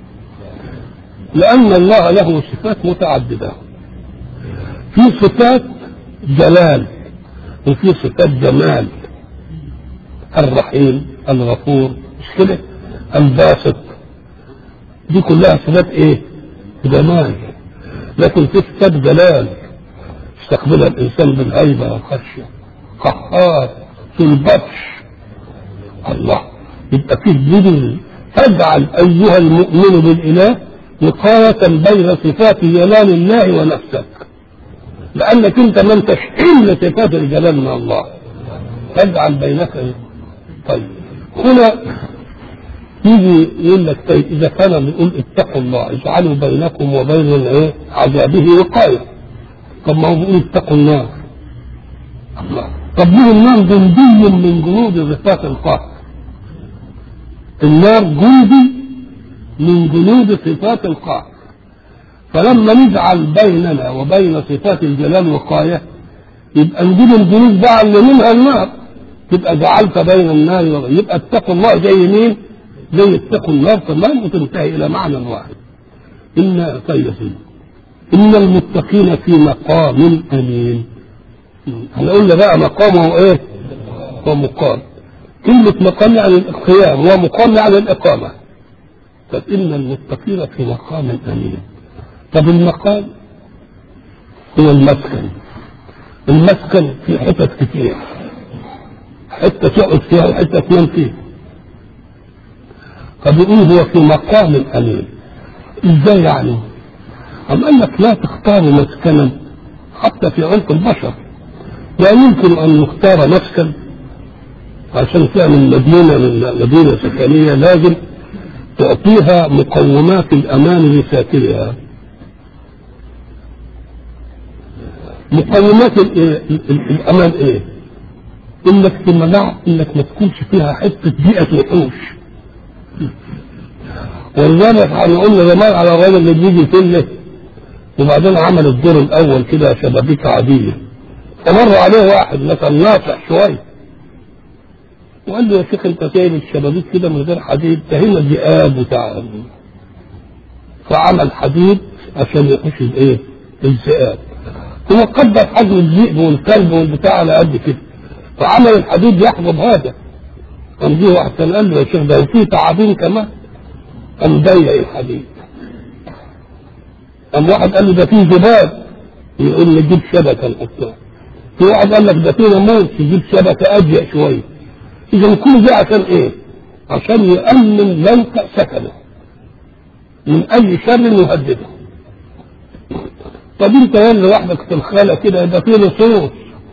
لأن الله له صفات متعددة في صفات جلال وفي صفات جمال الرحيم الغفور مش كده الباسط دي كلها صفات ايه جمال لكن في صفات جلال يستقبلها الانسان بالهيبه والخشيه قهار في البطش الله يبقى فيه جبل تجعل ايها المؤمن بالاله وقاية بين صفات جلال الله ونفسك لانك انت ما انتش حمل صفات الجلال من الله تجعل بينك ايه طيب هنا يجي يقول لك طيب اذا كان بيقول اتقوا الله اجعلوا بينكم وبين الايه عذابه وقايه طب ما هو بيقول اتقوا النار الله طب ليه النار جندي من جنود صفات القهر النار جندي من جنود صفات القهر فلما نجعل بيننا وبين صفات الجلال وقايه يبقى نجيب الجنود بقى اللي منها النار تبقى جعلت بين النار وبين يبقى اتقوا الله زي مين؟ زي اتقوا النار تمام وتنتهي الى معنى واحد. ان طيب ان المتقين في مقام امين. هنقول بقى مقامه ايه؟ هو مقام. كلمة مقام يعني القيام ومقام يعني الإقامة. طب إن المتقين في مقام أمين. طب المقام هو المسكن. المسكن في حتت كتير. حتة تقعد فيها وحتة تنام فيها. فبيقول هو في مقام أمين. إزاي يعني؟ أم قال لك لا تختار مسكنا حتى في عمق البشر. لا يمكن أن نختار مسكن عشان تعمل مدينة من مدينة سكنية لازم تعطيها مقومات الأمان لساكنها مقومات الأمان إيه؟ إنك تمنع إنك ما تكونش فيها حتة بيئة وحوش ولذلك قلنا زمان على الراجل اللي بيجي فله وبعدين عمل الدور الأول كده شبابيك عادية فمر عليه واحد مثلا ناصح شويه وقال له يا شيخ انت سايب الشبابيك كده من غير حديد ده هنا ذئاب وتعب فعمل حديد عشان يخش الايه؟ الذئاب هو قدر حجم الذئب والكلب والبتاع على قد كده فعمل الحديد يحفظ هذا قام جه واحد كان قال له يا شيخ ده وفي تعابين كمان قام ضيق الحديد قام واحد قال له ده في ذباب يقول لي جيب شبكه نحطها في واحد قال لك ده في ناموس يجيب شبكه اضيق شويه اذا كل ده عشان ايه؟ عشان يامن موقع سكنه من اي شر يهدده طب انت يا لوحدك في الخاله كده يبقى في لصوص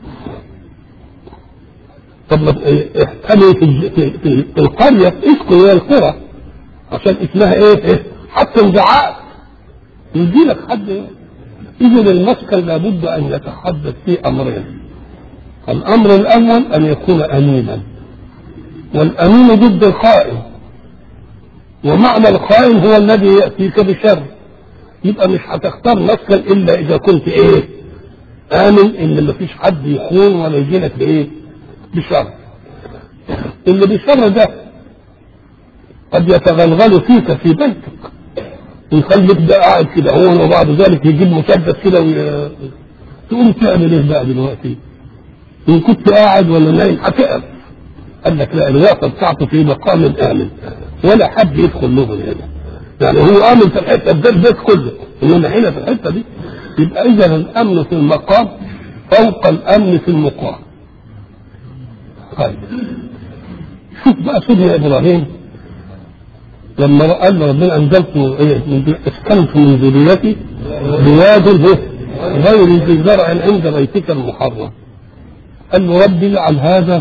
طب احتمي في, في, في, في القريه اسكن هي القرى عشان اسمها ايه؟ إيه؟ حتى انزعاج يجي لك حد إيه؟ اذا المسكن لابد ان يتحدث فيه امرين الامر الاول ان يكون امينا والامين ضد الخائن ومعنى الخائن هو الذي ياتيك بشر يبقى مش هتختار مسكن الا اذا كنت ايه امن ان مفيش حد يخون ولا يجي لك بايه بشر اللي بشر ده قد يتغلغل فيك في بيتك ويخليك ده قاعد كده هو وبعد ذلك يجيب مسدس كده وي... تقوم تعمل ايه بقى دلوقتي؟ ان كنت قاعد ولا نايم هتقف قال لك لا الوقفه بتاعته في مقام امن ولا حد يدخل له من هنا يعني هو امن في الحته ده البيت كله انما هنا في الحته دي يبقى اذا الامن في المقام فوق الامن في المقام طيب شوف بقى سيدنا ابراهيم لما قال ربنا انزلت ايه اسكنت من ذريتي بواد غير ذي زرع عند بيتك المحرم قال له ربي اجعل هذا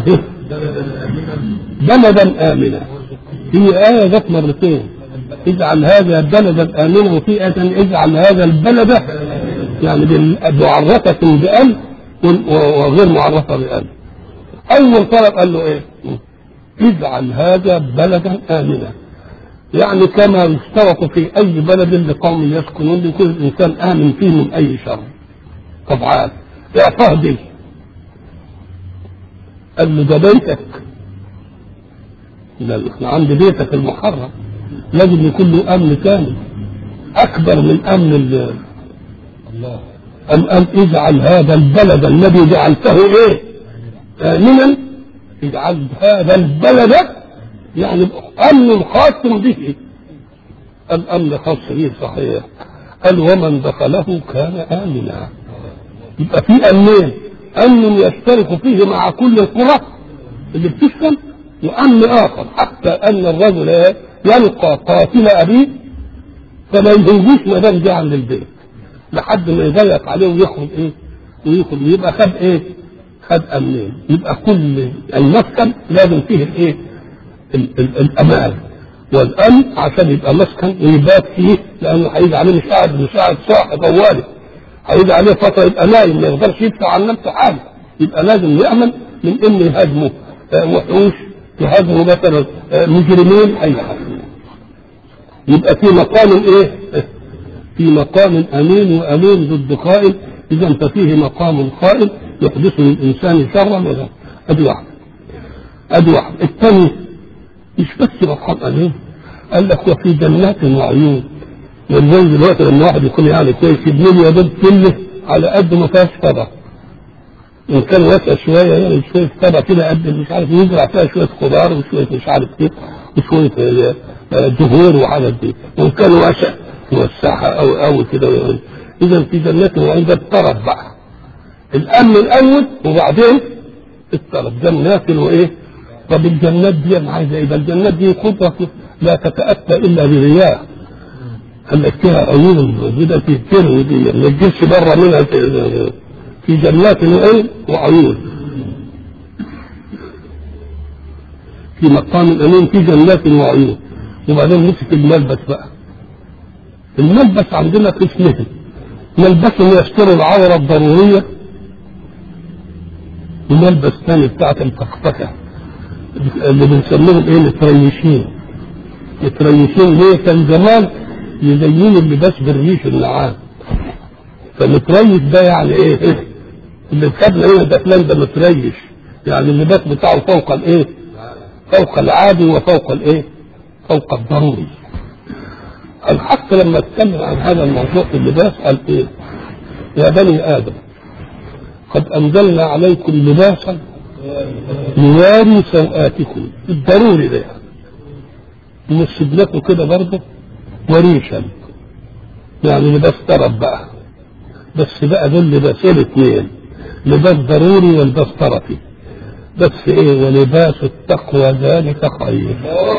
بلدا امنا هي ايه جت مرتين اجعل هذا بلدا امنا وفي ايه اجعل هذا البلد يعني معرفه بأل وغير معرفه بأل اول طلب قال له ايه اجعل هذا بلدا امنا يعني كما يشترط في اي بلد لقوم يسكنون لكل انسان امن فيه من اي شر طبعا اعطاه دي قال له ده بيتك ده احنا عند بيتك المحرم لازم يكون له امن كامل اكبر من امن ال الله ام ام اجعل هذا البلد الذي جعلته ايه امنا اجعل هذا البلد يعني امن خاص به الامن خاص به صحيح قال ومن دخله كان امنا يبقى في امنين امن يشترك فيه مع كل القرى اللي بتسكن وامن اخر حتى ان الرجل يلقى قاتل ابيه فما يهوش ما دام جه عند البيت لحد ما يضيق عليه ويخرج ايه ويخرج يبقى خد ايه؟ خد امنين يبقى كل المسكن لازم فيه الايه؟ ال- ال- الامان والامن عشان يبقى مسكن ويبات فيه لانه هيجي عليه مش قاعد مش قاعد صاحي طوالي هيجي عليه فتره يبقى نايم ما يقدرش يدفع عن نفسه حاجه يبقى لازم يامن من ان يهاجمه آه، وحوش يهاجمه مثلا آه، مجرمين اي حاجه يبقى في مقام ايه؟ في مقام امين وامين ضد قائل اذا ففيه مقام قائل يحدث للانسان شرا ولا ادي واحده ادي واحده الثاني مش بس مقام امين قال لك وفي جنات وعيون ولذلك دلوقتي لما واحد يكون يعني كويس يبني له يا دوب كله على قد ما فيهاش طبع ان كان واسع شويه يعني شويه طبع كده قد مش عارف يزرع فيها شويه خضار وشويه مش عارف ايه وشويه آه، آه، زهور وحاجات دي وان كان واسع يوسعها او او كده يعني. اذا في جنات وعين ده الطرف بقى الامن الاول وبعدين الطرف جنات وايه طب الجنات دي انا عايزه ايه ده الجنات دي قدره لا تتاتى الا برياء قال لك فيها عيون كده في كيرو دي ما تجيش بره منها في- في جنات وعين وعيون في مقام امين في جنات وعيون وبعدين مسك الملبس بقى الملبس عندنا قسمين ملبس يستر العورة الضرورية وملبس ثاني بتاعت الفخفخة اللي بنسميهم ايه متريشين متريشين ليه كان زمان يزينوا اللباس بالريش النعام فالمتريش ده يعني ايه اللي خدنا هنا ده فلان ده متريش يعني اللباس بتاعه فوق الايه فوق العادي وفوق الايه فوق الضروري الحق لما اتكلم عن هذا الموضوع في اللباس قال ايه يا بني ادم قد انزلنا عليكم لباسا يواري سوآتكم الضروري ده يعني نسيب لكم كده برضه وريشا يعني لباس طرف بقى بس بقى دول لباسين اثنين لباس ضروري ولباس طرفي بس ايه ولباس التقوى ذلك خير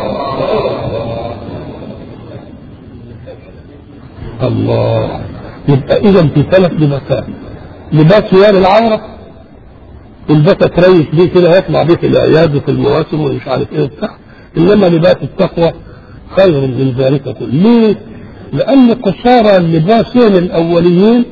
الله يبقى اذا في ثلاث لباسات لباس يواري العوره والبس تريش بيه كده يطلع بيه في الاعياد وفي المواسم ومش عارف ايه وبتاع انما لباس التقوى خير من ذلك كله ليه؟ لان قصارى اللباسين الاوليين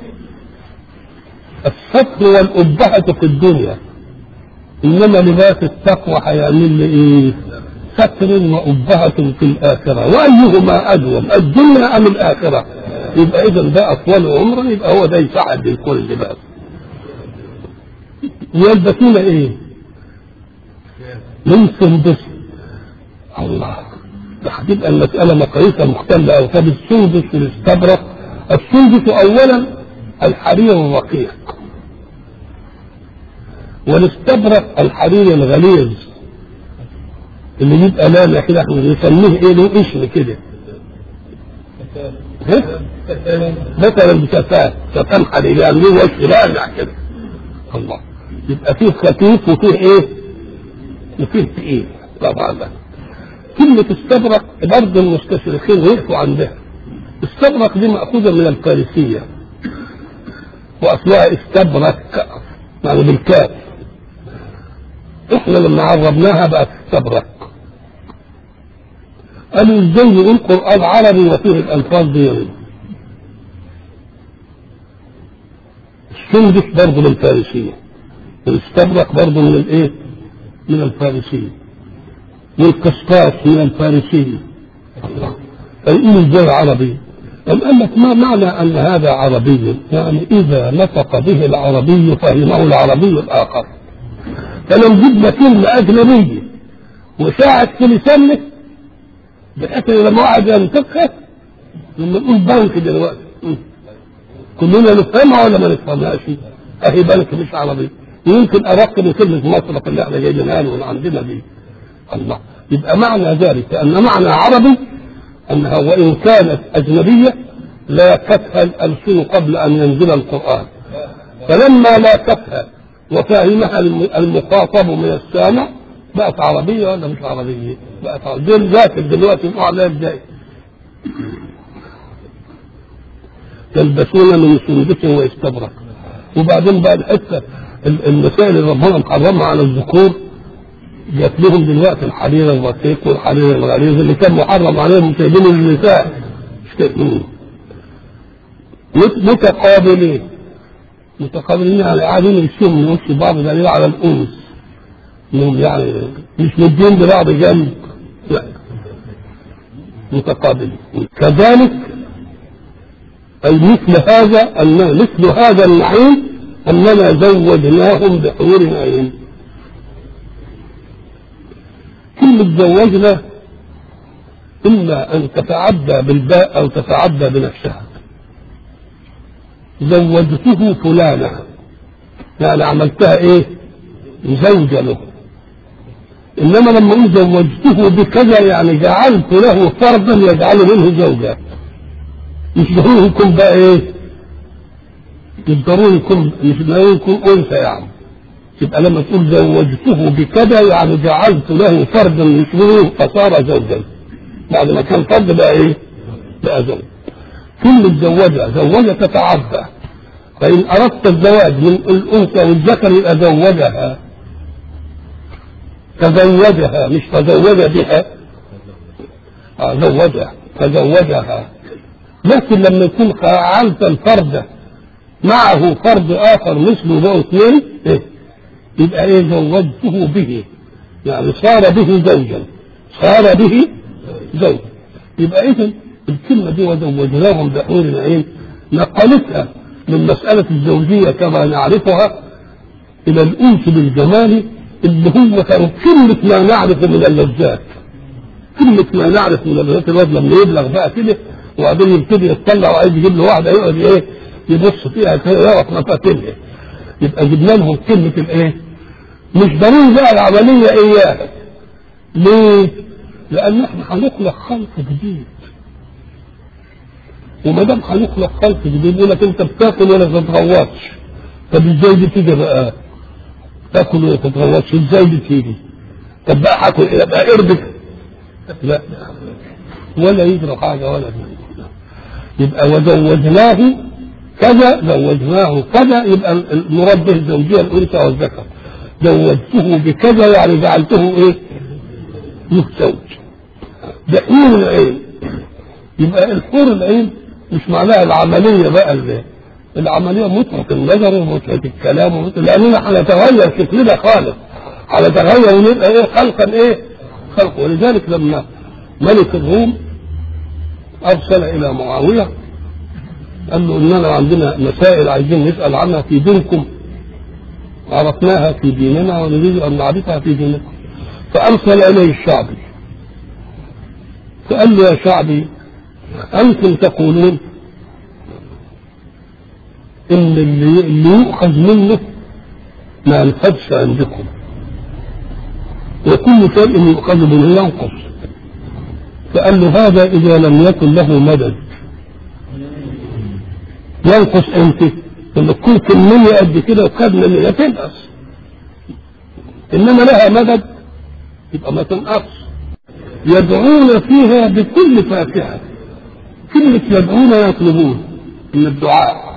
الستر والأبهة في الدنيا إنما لباس التقوى هيعمل لي إيه؟ ستر وأبهة في الآخرة وأيهما أدوم الدنيا أم الآخرة يبقى إذا ده أطول عمرا يبقى هو ده يساعد لكل لباس يلبسون إيه؟ من سندس الله ده هتبقى المسألة مقاييسها مختلفة أو طب السندس والاستبرق السندس أولا الحرير الرقيق والاستبرق الحرير الغليظ اللي يبقى لامع كده احنا بنسميه ايه له اسم كده ها؟ مثلا كفاف كفان حرير يعني له وش لامع كده الله يبقى فيه خفيف وفيه ايه؟ وفيه تقيل طبعا ده كلمة استبرق برضه المستشرقين وقفوا عندها استبرق دي مأخوذة من الفارسية واصلها استبرك يعني بالكاف احنا لما عربناها بقت استبرك قالوا ازاي نقول قران عربي وفيه الالفاظ دي السندس برضه من الفارسيه الاستبرق برضه من الايه؟ من الفارسيه والقسطاس من الفارسيه فيقول ازاي عربي؟ أم قال لك ما معنى أن هذا عربي يعني إذا نطق به العربي فهمه العربي الآخر فلو جبنا كلمة أجنبية وساعد في لسانك بحيث إن لما واحد ينطقها لما نقول بنك دلوقتي م. كلنا نفهمها ولا ما نفهمهاش؟ أهي بنك مش عربي يمكن أرق من كلمة مصرف اللي احنا جايبينها له عندنا دي الله يبقى معنى ذلك أن معنى عربي أنها وإن كانت أجنبية لاقتها الألسن قبل أن ينزل القرآن فلما لاقتها وفهمها المخاطب من السامع بقت عربية ولا مش عربية؟ بقت عربية دول ذاكر دلوقتي يقول عليها ازاي؟ يلبسون من سندس واستبرق وبعدين بقى الحته ال- المسائل اللي ربنا محرمها على الذكور جات لهم دلوقتي الحرير الرقيق والحرير الغليظ اللي كان محرم عليهم سايبينه للنساء مش كده؟ مم. مت- متقابلين متقابلين يعني قاعدين يمشوا من وش بعض دليل على الانس انهم يعني مش مدين لبعض جنب لا متقابلين كذلك أي مثل هذا أن مثل هذا النعيم أننا زوجناهم بحور عين كلمة زوجنا إما أن تتعدى بالباء أو تتعدى بنفسها زوجته فلانة يعني عملتها إيه زوجة له إنما لما أقول زوجته بكذا يعني جعلت له فردا يجعل منه زوجة مش ضروري يكون بقى ايه مش ضروري يكون مش ضروري يكون انثى يعني يبقى لما تقول زوجته بكذا يعني جعلت له فردا يشبهه فصار زوجا بعد ما كان فرد بقى ايه بقى زوج كلمة زوجة زوجة تتعدى فإن أردت الزواج من الأنثى والذكر يبقى زوجها تزوجها مش تزوج بها آه زوجها تزوجها لكن لما يكون فعلت الفرد معه فرد اخر مثله هو اثنين إيه؟ يبقى ايه زوجته به يعني صار به زوجا صار به زوجا يبقى اذا الكلمه دي وزوجناهم بحور عين نقلتها من مساله الزوجيه كما نعرفها الى الانس بالجمال اللي هو كان كلمه ما نعرف من اللذات كلمه ما نعرف من اللذات الواد لما يبلغ بقى كده وبعدين يبتدي يطلع وعايز يجيب له واحده يقعد ايه يبص فيها كده يعرف مفاتنها يبقى جبنا لهم كلمه الايه؟ مش ضروري بقى العمليه اياها ليه؟ لان احنا هنخلق خلق جديد وما دام هنخلق خلق جديد يقول لك انت بتاكل ولا تتغوطش طب ازاي دي تيجي بقى؟ تاكل ولا تتغوطش ازاي دي تيجي؟ طب بقى هاكل ايه بقى قربك؟ لا ولا يجرى حاجه ولا دي. يبقى وزوجناه كذا زوجناه كذا يبقى المراد به الزوجيه الانثى والذكر زوجته بكذا يعني جعلته ايه؟ له زوج بحور العين يبقى الحور العين مش معناها العمليه بقى اللي العمليه متعه النظر ومتعه الكلام ومتعة لاننا هنتغير شكلنا خالص هنتغير ونبقى ايه خلقا ايه؟ خلق ولذلك لما ملك الروم ارسل الى معاويه قال له اننا عندنا مسائل عايزين نسال عنها في دينكم عرفناها في ديننا ونريد ان نعرفها في دينكم فارسل اليه الشعبي فقال له يا شعبي انتم تقولون ان اللي, اللي يؤخذ منه ما ينفذش عندكم وكل شيء يؤخذ منه ينقص فقال له هذا اذا لم يكن له مدد ينقص امتى لما تكون كمية قد كده وخدنا منها تنقص انما لها مدد يبقى ما تنقص يدعون فيها بكل فاكهة كلمة يدعون يطلبون من الدعاء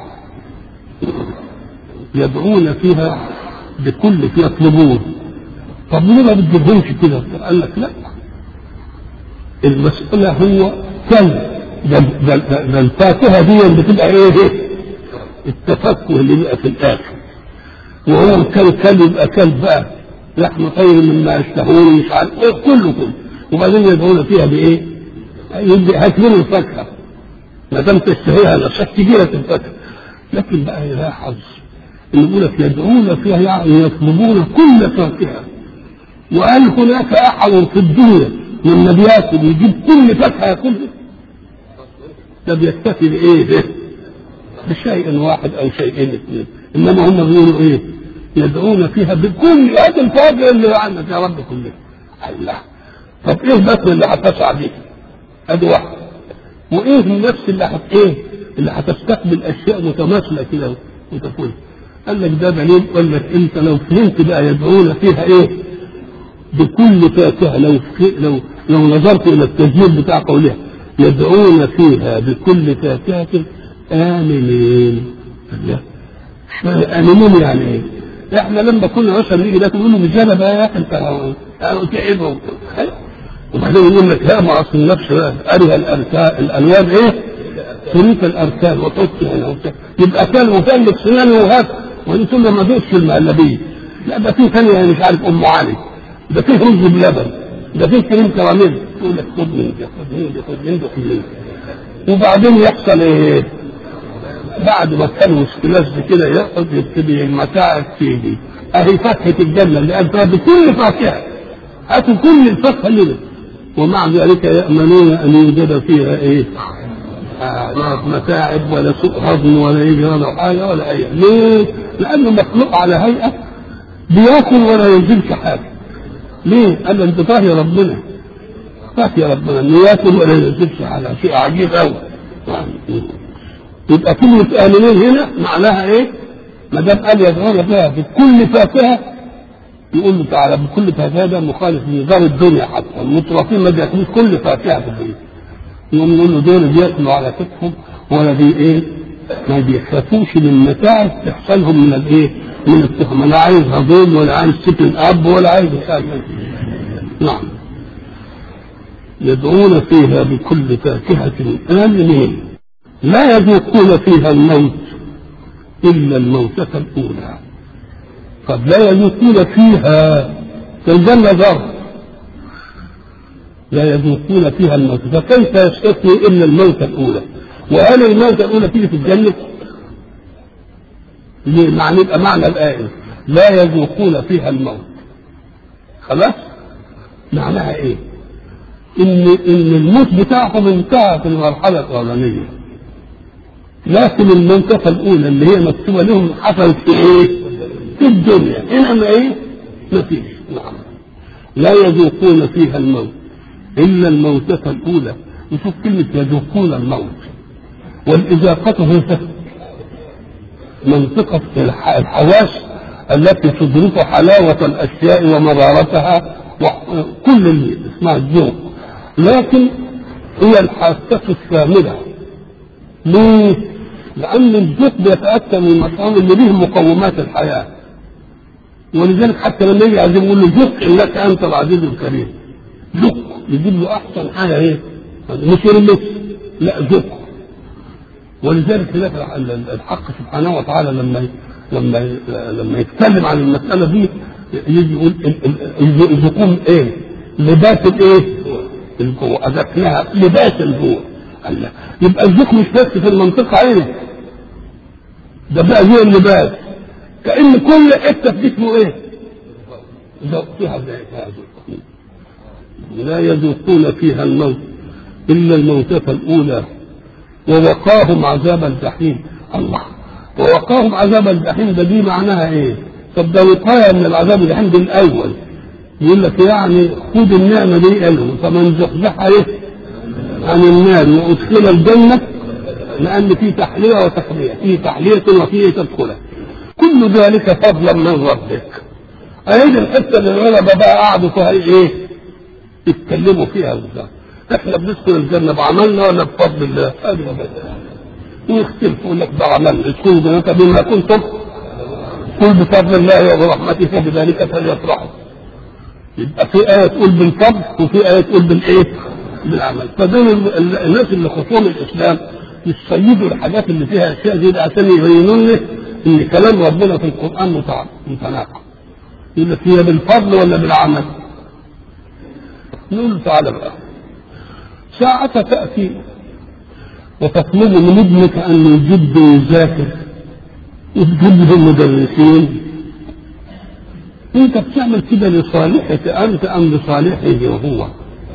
يدعون فيها بكل يطلبون طب ليه ما بتجيبهمش كده؟ قال لك لا المسألة هو كلب ده, ده, ده, ده الفاكهة دي بتبقى ايه؟ التفكه اللي بيبقى في الآخر وهو كان كلب يبقى كلب بقى لحم طيب مما يشتهون مش عارف ايه كله كله وبعدين يدعون فيها بايه؟ يبقى هات منه الفاكهة ما دام تشتهيها نفسك تجي لك الفاكهة لكن بقى لها حظ اللي يقول لك يدعون فيها يعني يطلبون كل فاكهة وهل هناك أحد في الدنيا من نبيات يجيب كل فاكهة ياكلها ده بيكتفي بايه ده بشيء واحد او شيئين اثنين انما هم بيقولوا ايه يدعون فيها بكل هذا الفاكهه اللي عندك يا رب كلها الله طب ايه بس اللي هتسعى بيه ادي واحده وايه النفس اللي هت ايه اللي هتستقبل اشياء متماثله كده وتكون قال لك ده دليل قال لك انت لو فهمت بقى يدعون فيها ايه بكل فاكهه لو لو لو نظرت الى التسجيل بتاع قولها يدعون فيها بكل فاكهة آمنين الله آمنين يعني ايه؟ احنا لما كنا مثلا نيجي ناكل نقول له مجانا بقى يا اخي انت تعب وبعدين يقول لك لا ما اصل النفس ارها الاركان الالوان ايه؟ تريد الاركان وتحط هنا وبتاع. يبقى كان مكلف سنان وهات وانت تقول له ما دوقش المهلبيه لا ده في ثانيه مش عارف ام علي ده فيه رز بلبن ده فيه كريم كراميل يقول لك خد من ده خد من ده خد من ده خد من ده وبعدين يحصل ايه؟ بعد ما كان مشكلات كده يقعد يبتدي المتاعب تيجي اهي فاكهه الجنه اللي قال فيها بكل فاكهه هاتوا كل الفاكهه لنا ومع ذلك يامنون ان يوجد فيها ايه؟ آه لا متاعب ولا سوء هضم ولا يجي ولا حاجه ولا اي ليه؟ لانه مخلوق على هيئه بياكل ولا ينزلش حاجه ليه؟ قال له انت طاهي ربنا طاهي ربنا انه ياكل ولا ينزلش حاجه شيء عجيب قوي يبقى كلمة آمنين هنا معناها إيه؟ ما دام قال يدعون فيها بكل فاكهة يقول له تعالى بكل فاكهة ده مخالف لنظام الدنيا حتى المترفين ما بياكلوش كل فاكهة في الدنيا يقوم يقول له دول بياكلوا على كتفهم ولا بي إيه؟ ما بيخافوش من متاعب تحصلهم من الإيه؟ من التهم لا عايز هضوم ولا عايز سكن أب ولا عايز حاجة نعم يدعون فيها بكل فاكهة آمنين لا يذوقون فيها الموت إلا الموتة الأولى قد لا يذوقون فيها في الجنة ذر لا يذوقون فيها الموت فكيف يستثني إلا الموتة الأولى وهل الموتة الأولى تيجي في الجنة؟ معنى يبقى معنى الآية لا يذوقون فيها الموت خلاص؟ معناها إيه؟ إن إن الموت بتاعهم انتهى في المرحلة الأولانية لكن المنطقة الأولى اللي هي مكتوبة لهم حصلت في إيه؟ في الدنيا إنما إيه؟ ما فيش نعم لا يذوقون فيها الموت إلا الموتة الأولى نشوف كلمة يذوقون الموت والإذاقة هي منطقة الحواس التي تدرك حلاوة الأشياء ومرارتها وكل اللي اسمها الذوق لكن هي الحاسة الشاملة ليه؟ لأن الذوق بيتأتى من المطعم اللي به مقومات الحياة ولذلك حتى لما يجي عايزين يقول له ذوق إنك أنت العزيز الكريم ذوق يجيب له أحسن حاجة إيه؟ مش يرمس لا ذوق ولذلك هناك الحق سبحانه وتعالى لما لما لما يتكلم عن المسألة دي يجي يقول يذوقون إيه؟ لباس الإيه؟ الجوع أذقناها لباس الجوع الله يبقى الذوق مش بس في المنطقة عينه ده بقى زي اللباس كأن كل حتة في جسمه ايه؟ ذوق فيها ذوق لا يذوقون فيها الموت إلا الموتة الأولى ووقاهم عذاب الجحيم الله ووقاهم عذاب الجحيم ده دي معناها ايه؟ طب ده وقاية من العذاب الجحيم دي الأول يقول لك يعني خد النعمة دي قالهم فمن زحزح ايه؟ عن النار وادخل الجنة لأن في تحلية وتقلية في تحلية وفي تدخلة كل ذلك فضلا من ربك أهي الحتة اللي العلماء بقى قعدوا فيها إيه؟ يتكلموا فيها بالظبط احنا بندخل الجنة بعملنا ولا بفضل الله؟ ويختلفوا يقول لك بعملنا ادخلوا الجنة بما كنتم قل بفضل الله وبرحمته فبذلك فليفرحوا يبقى في آية تقول بالفضل وفي آية تقول بالإيه؟ بالعمل فدول الناس اللي خصوم الاسلام يصيدوا الحاجات اللي فيها اشياء زي دي عشان يبينوا لنا ان كلام ربنا في القران متناقض يقول لك هي بالفضل ولا بالعمل؟ نقول له تعالى بقى ساعة تأتي وتطلب من ابنك أن يجد ويذاكر وتجيب له المدرسين أنت بتعمل كده لصالحك أنت أم لصالحه هو؟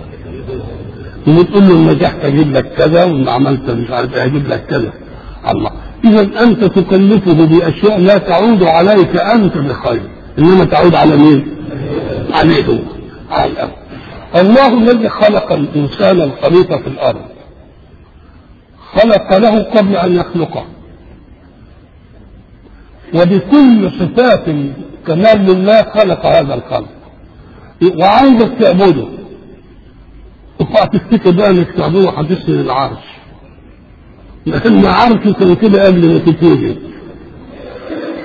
وتقول له ان نجحت اجيب لك كذا وان عملت مش عارف ايه اجيب لك كذا الله اذا انت تكلفه باشياء لا تعود عليك انت بخير انما تعود على مين؟ عليه هو على الأرض. الله الذي خلق الانسان الخليفه في الارض خلق له قبل ان يخلقه وبكل صفات كمال لله خلق هذا الخلق وعايزك تعبده اوعى تفتكر بقى انك تعبده هتسند العرش لان عرشه كان كده قبل ما تتوجد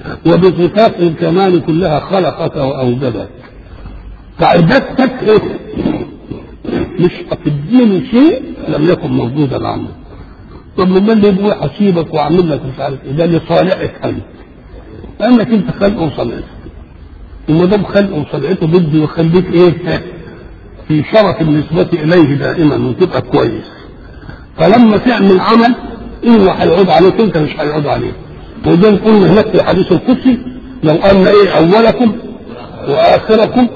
وبصفات الكمال كلها خلقك وأوجدك فعبادتك إيه؟ مش هتديني شيء لم يكن موجودا عنه طب لما اللي يبغى حسيبك واعمل لك مش عارف ايه ده لصالحك انت لانك انت خلق وصنعته وما دام خلق وصنعته بده يخليك ايه في شرف النسبة إليه دائما وتبقى كويس فلما تعمل عمل إيه هيعود عليك أنت مش هيعود عليك وده قلنا هناك في الحديث القدسي لو أن إيه أولكم وآخركم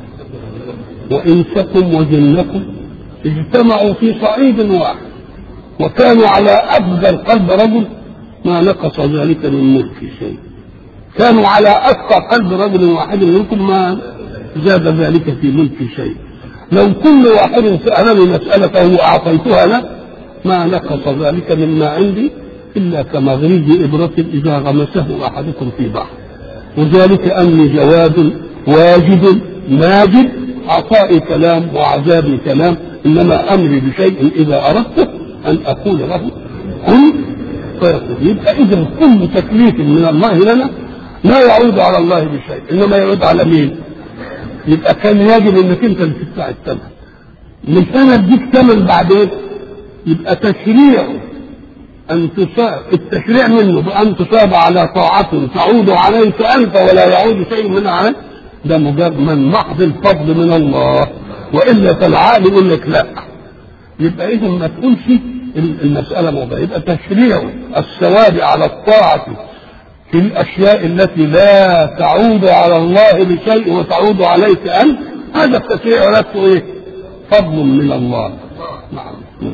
وإنسكم وجنكم اجتمعوا في صعيد واحد وكانوا على أفجر قلب رجل ما نقص ذلك من ملك شيء كانوا على أتقى قلب رجل واحد منكم ما زاد ذلك في ملك شيء لو كل واحد سألني مسألة وأعطيتها له ما نقص ذلك مما عندي إلا كمغرب إبرة إذا غمسه أحدكم في بحر وذلك أني جواد واجد ماجد عطائي كلام وعذابي كلام إنما أمري بشيء إذا أردته أن أقول له كن فيكون يبقى إذا كل تكليف من الله لنا لا يعود على الله بشيء إنما يعود على مين؟ يبقى كان يجب انك انت اللي تدفع الثمن مش انا اديك ثمن بعدين يبقى تشريع ان تصاب التشريع منه بان تصاب على طاعة تعود عليك انت ولا يعود شيء منها عليك ده مجرد من محض الفضل من الله والا فالعقل يقول لك لا يبقى اذا ما تقولش المسألة موضوع يبقى تشريع الثواب على الطاعة في الأشياء التي لا تعود على الله بشيء وتعود عليك أنت هذا التشريع نفسه إيه؟ فضل من الله نعم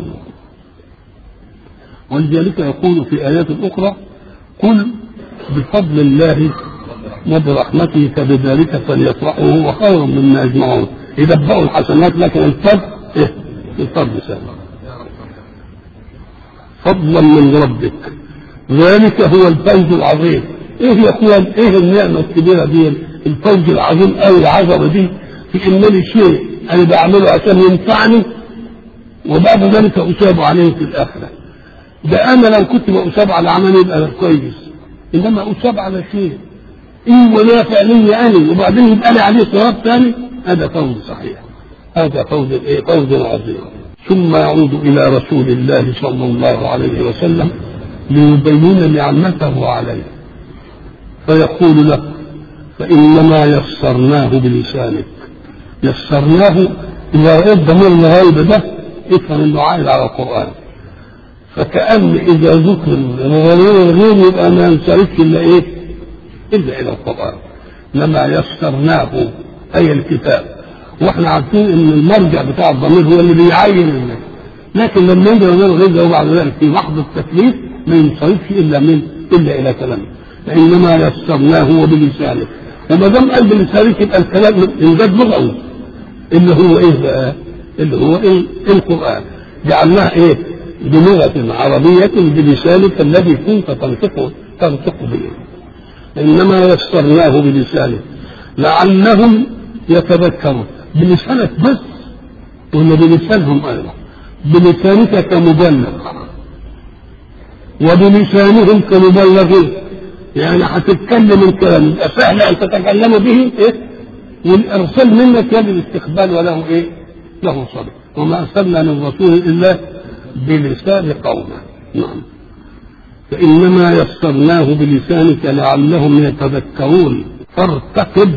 ولذلك يقول في آيات أخرى قل بفضل الله وبرحمته فبذلك فليفرحوا هو خير مما يجمعون يدبروا الحسنات لكن الفضل إيه؟ الفضل سهل فضلا من ربك ذلك هو الفوز العظيم ايه يا اخوان ايه النعمه الكبيره دي الفوز العظيم او العظمه دي في ان لي شيء انا بعمله عشان ينفعني وبعد ذلك اصاب عليه في الاخره ده انا لو كنت بأصاب على عمل يبقى كويس انما اصاب على شيء ايه ونافع لي انا وبعدين يبقى لي عليه ثواب ثاني هذا فوز صحيح هذا فوز ايه فوز عظيم ثم يعود الى رسول الله صلى الله عليه وسلم ليبين نعمته عليه فيقول له فإنما يسرناه بلسانك يسرناه إذا رأيت ضمير الغيب ده افهم إنه عائد على القرآن فكأن إذا ذكر الغير الغير يبقى ما ينصرفش إلا إيه؟ إلا إلى القرآن لما يسرناه أي الكتاب واحنا عارفين ان المرجع بتاع الضمير هو اللي بيعين الناس لكن لما يجي غير الغير ده وبعد ذلك في لحظه التكليف ما ينصرفش الا من الا الى كلامه فانما يسرناه وبلسانه وما دام قال بلسانك يبقى الكلام امداد لغوي اللي هو ايه بقى؟ اللي هو ايه؟ القران جعلناه ايه؟ بلغه عربيه بلسانك الذي كنت تنطق تنطق به انما يسرناه بلسانه لعلهم يتذكرون بلسانك بس ولا بلسانهم ايضا بلسانك كمبلغ وبلسانهم كمبلغين يعني هتتكلم الكلام يبقى سهل ان تتكلم به ايه والارسال منك يد الاستقبال وله ايه له صبر وما ارسلنا من رسول الا بلسان قومه نعم فانما يسرناه بلسانك لعلهم يتذكرون فارتقب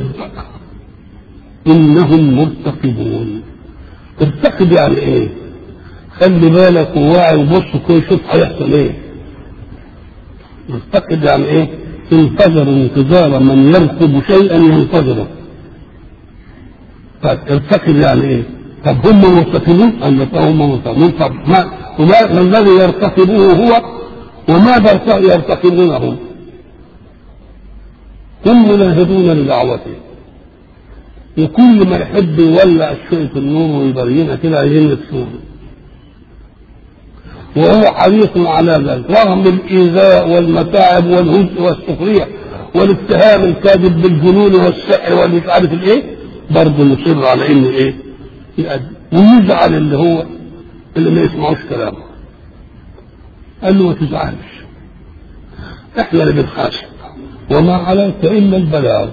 انهم مرتقبون ارتقب يعني ايه خلي بالك وواعي وبص كل شوف هيحصل ايه مرتقب يعني ايه انتظر انتظار من يرقب شيئا ينتظره طيب ارتقب يعني ايه طب هم مرتقبون قال لك هم مرتقبون طب ما وما ما الذي يرتقبه هو وماذا يرتقبونه هم مناهضون لدعوته وكل ما يحب يولع الشيء في النور ويبينها كده عايزين يكسوه وهو حريص على ذلك رغم الايذاء والمتاعب والهزء والسخريه والاتهام الكاذب بالجنون والسحر والمش عارف الايه برضه مصر على انه ايه يأدي ويزعل اللي هو اللي ما يسمعوش كلامه قال له ما تزعلش احنا اللي بنحاسب وما عليك إلا البلاغ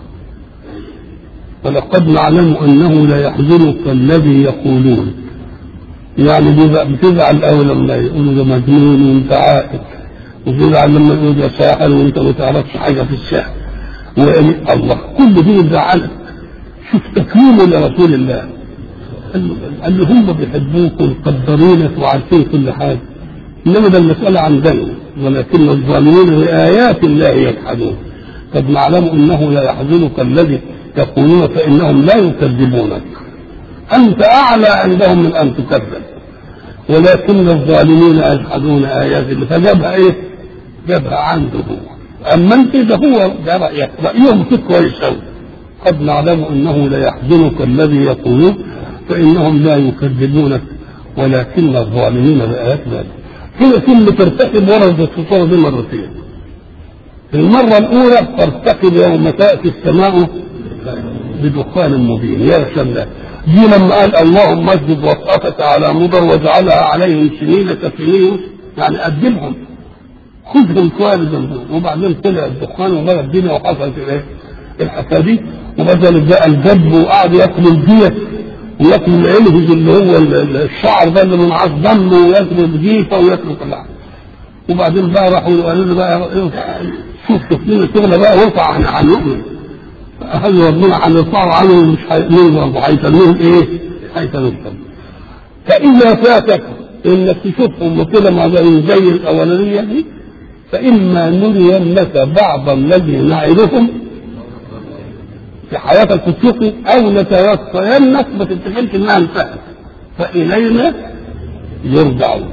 ولقد نعلم أنه لا يحزنك الذي يقولون يعني بتزعل أول لما يقولوا ده مجنون وأنت عاقل وتزعل لما يقولوا ده ساحر وأنت ما تعرفش حاجة في السحر الله كل دي بتزعلك شوف تكريمه لرسول الله قال له هم بيحبوك ومقدرينك وعارفين كل حاجه انما ده المساله عندنا ولكن الظالمين بآيات الله يجحدون قد نعلم انه لا يحزنك الذي يقولون فانهم لا يكذبونك انت اعلى عندهم من ان تكذب ولكن الظالمين يجحدون ايات الله فجابها ايه؟ جابها عنده هو اما انت ده هو ده رايك رايهم فيك كويس قوي قد نعلم انه لا يحزنك الذي يقولون فانهم لا يكذبونك ولكن الظالمين بايات الله هنا كلمة ترتكب وردت في الصورة دي مرتين. المرة الأولى ترتكب يوم تأتي السماء بدخان مبين يا سلام دي لما قال اللهم اسجد وطأتك على مضر واجعلها عليهم سنين كسنين يعني أدبهم خذهم خالدا وبعدين طلع الدخان وملى الدنيا وحصلت الايه؟ الحساديد وبدل بقى الجب وقعد ياكل الدية وياكل العلهج اللي هو الشعر ده اللي منعش دمه وياكل الجيفه وياكل كل حاجه وبعدين بقى راحوا قالوا له بقى شوف تفلين الشغل بقى وارفع عن عن يؤمن قالوا ربنا هنرفعه عنه مش هيؤمنوا هيسموهم ايه؟ هيسموهم فإذا فاتك إنك تشوفهم وكده مع زي الأولانية دي فإما نرينك بعض الذي نعرفهم في حياتك تشوفه او نتوفينك ما تتخيلش انها انتهت فالينا يرجعون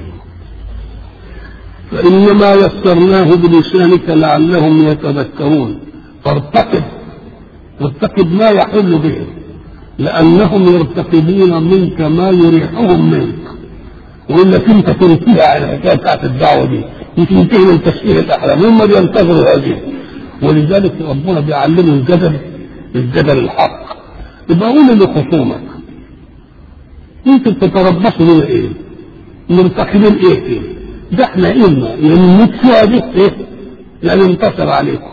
فانما يسرناه بلسانك لعلهم يتذكرون فارتقب وارتقب ما يحل بهم لانهم يرتقبون منك ما يريحهم منك ويقول لك انت تنتهي على الحكايه بتاعت الدعوه دي وتنتهي من تسخير الاحلام هم بينتظروا هذه ولذلك ربنا بيعلمه الجدل الجدل الحق يبقى قول لخصومك انتوا بتتربصوا بيه ايه؟ مرتقبين ايه فيه؟ ده احنا اما يا نموت فيها دي ايه؟ يا ننتصر عليكم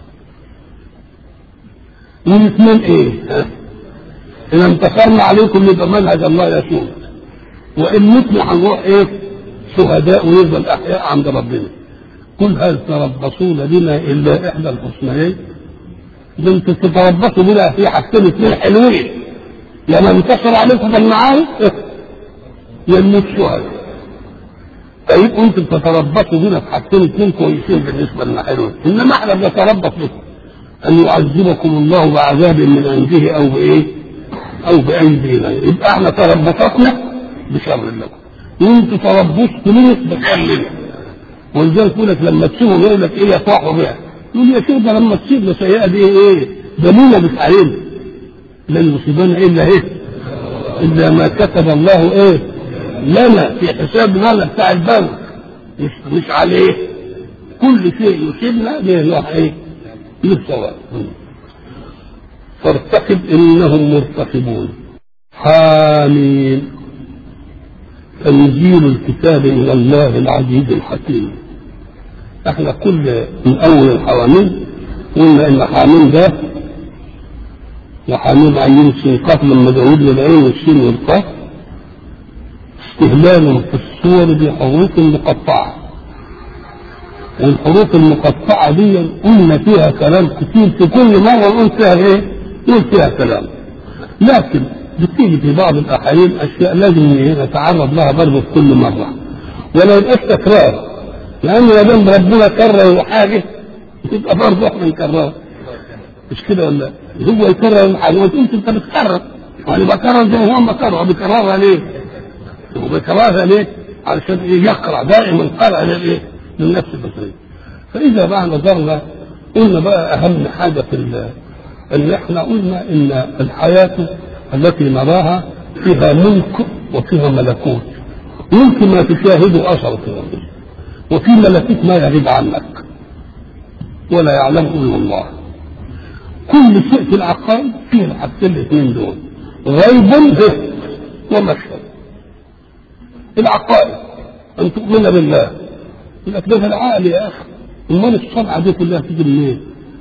والاثنين ايه؟ ها؟ إن انتصرنا عليكم يبقى منهج الله يسود وإن متنا هنروح إيه؟ شهداء ونفضل أحياء عند ربنا قل هل تربصون بنا إلا إحدى الحسنيين ده انتوا تتربصوا بنا في حاجتين اثنين حلوين يا انتصر عليكم بالمعارف يا نموت شهداء فيبقوا انتوا بتتربصوا بنا في حاجتين اثنين كويسين بالنسبه لنا حلوين انما احنا بنتربص بكم ان يعذبكم الله بعذاب من عنده او بايه؟ او بايدينا يبقى احنا تربصتنا بشر لكم وانتوا تربصتوا منه بخير لنا ولذلك يقول لك لما تسيبهم يقول لك ايه يفرحوا بها يقول يا شيخ ده لما تصيب سيئه دي ايه؟ دليله مش علينا لن يصيبنا الا ايه؟ الا ما كتب الله ايه؟ لنا في حساب لنا بتاع البنك مش مش عليه كل شيء يصيبنا له ايه؟ له ثواب فارتقب انهم مرتقبون حامين تنزيل الكتاب من الله العزيز الحكيم احنا كل من اول الحوامين قلنا ان حامين ده وحامين عين سنقاف لما داود للعين والسين والقاف استهلال في الصور بحروف مقطعه والحروف المقطعة دي قلنا فيها كلام كتير في كل مرة نقول فيها ايه؟ نقول فيها كلام لكن بتيجي في بعض الأحايين أشياء لازم نتعرض لها برضه في كل مرة ولا يبقاش تكرار لأن ما دام ربنا كرر حاجة يبقى برضه احنا نكررها مش كده ولا هو يكرر الحاجة ما تقولش أنت بتكرر يعني بكرر زي ما هو بكرر بيكررها ليه؟ هو بيكررها ليه؟ علشان يقرأ دائما قرأ للايه؟ للنفس البشرية فإذا بقى نظرنا قلنا بقى أهم حاجة في إن إحنا قلنا إن الحياة التي نراها فيها ملك وفيها ملكوت ممكن ما تشاهده أثر فيها وفي ملكوت ما يغيب عنك ولا يعلمه إلا الله كل شيء في العقائد فيه الحاجتين الاثنين دول غيب ومشهد العقائد أن تؤمن بالله يقول لك ده في العقل يا اخي امال الصنعه دي كلها تيجي منين؟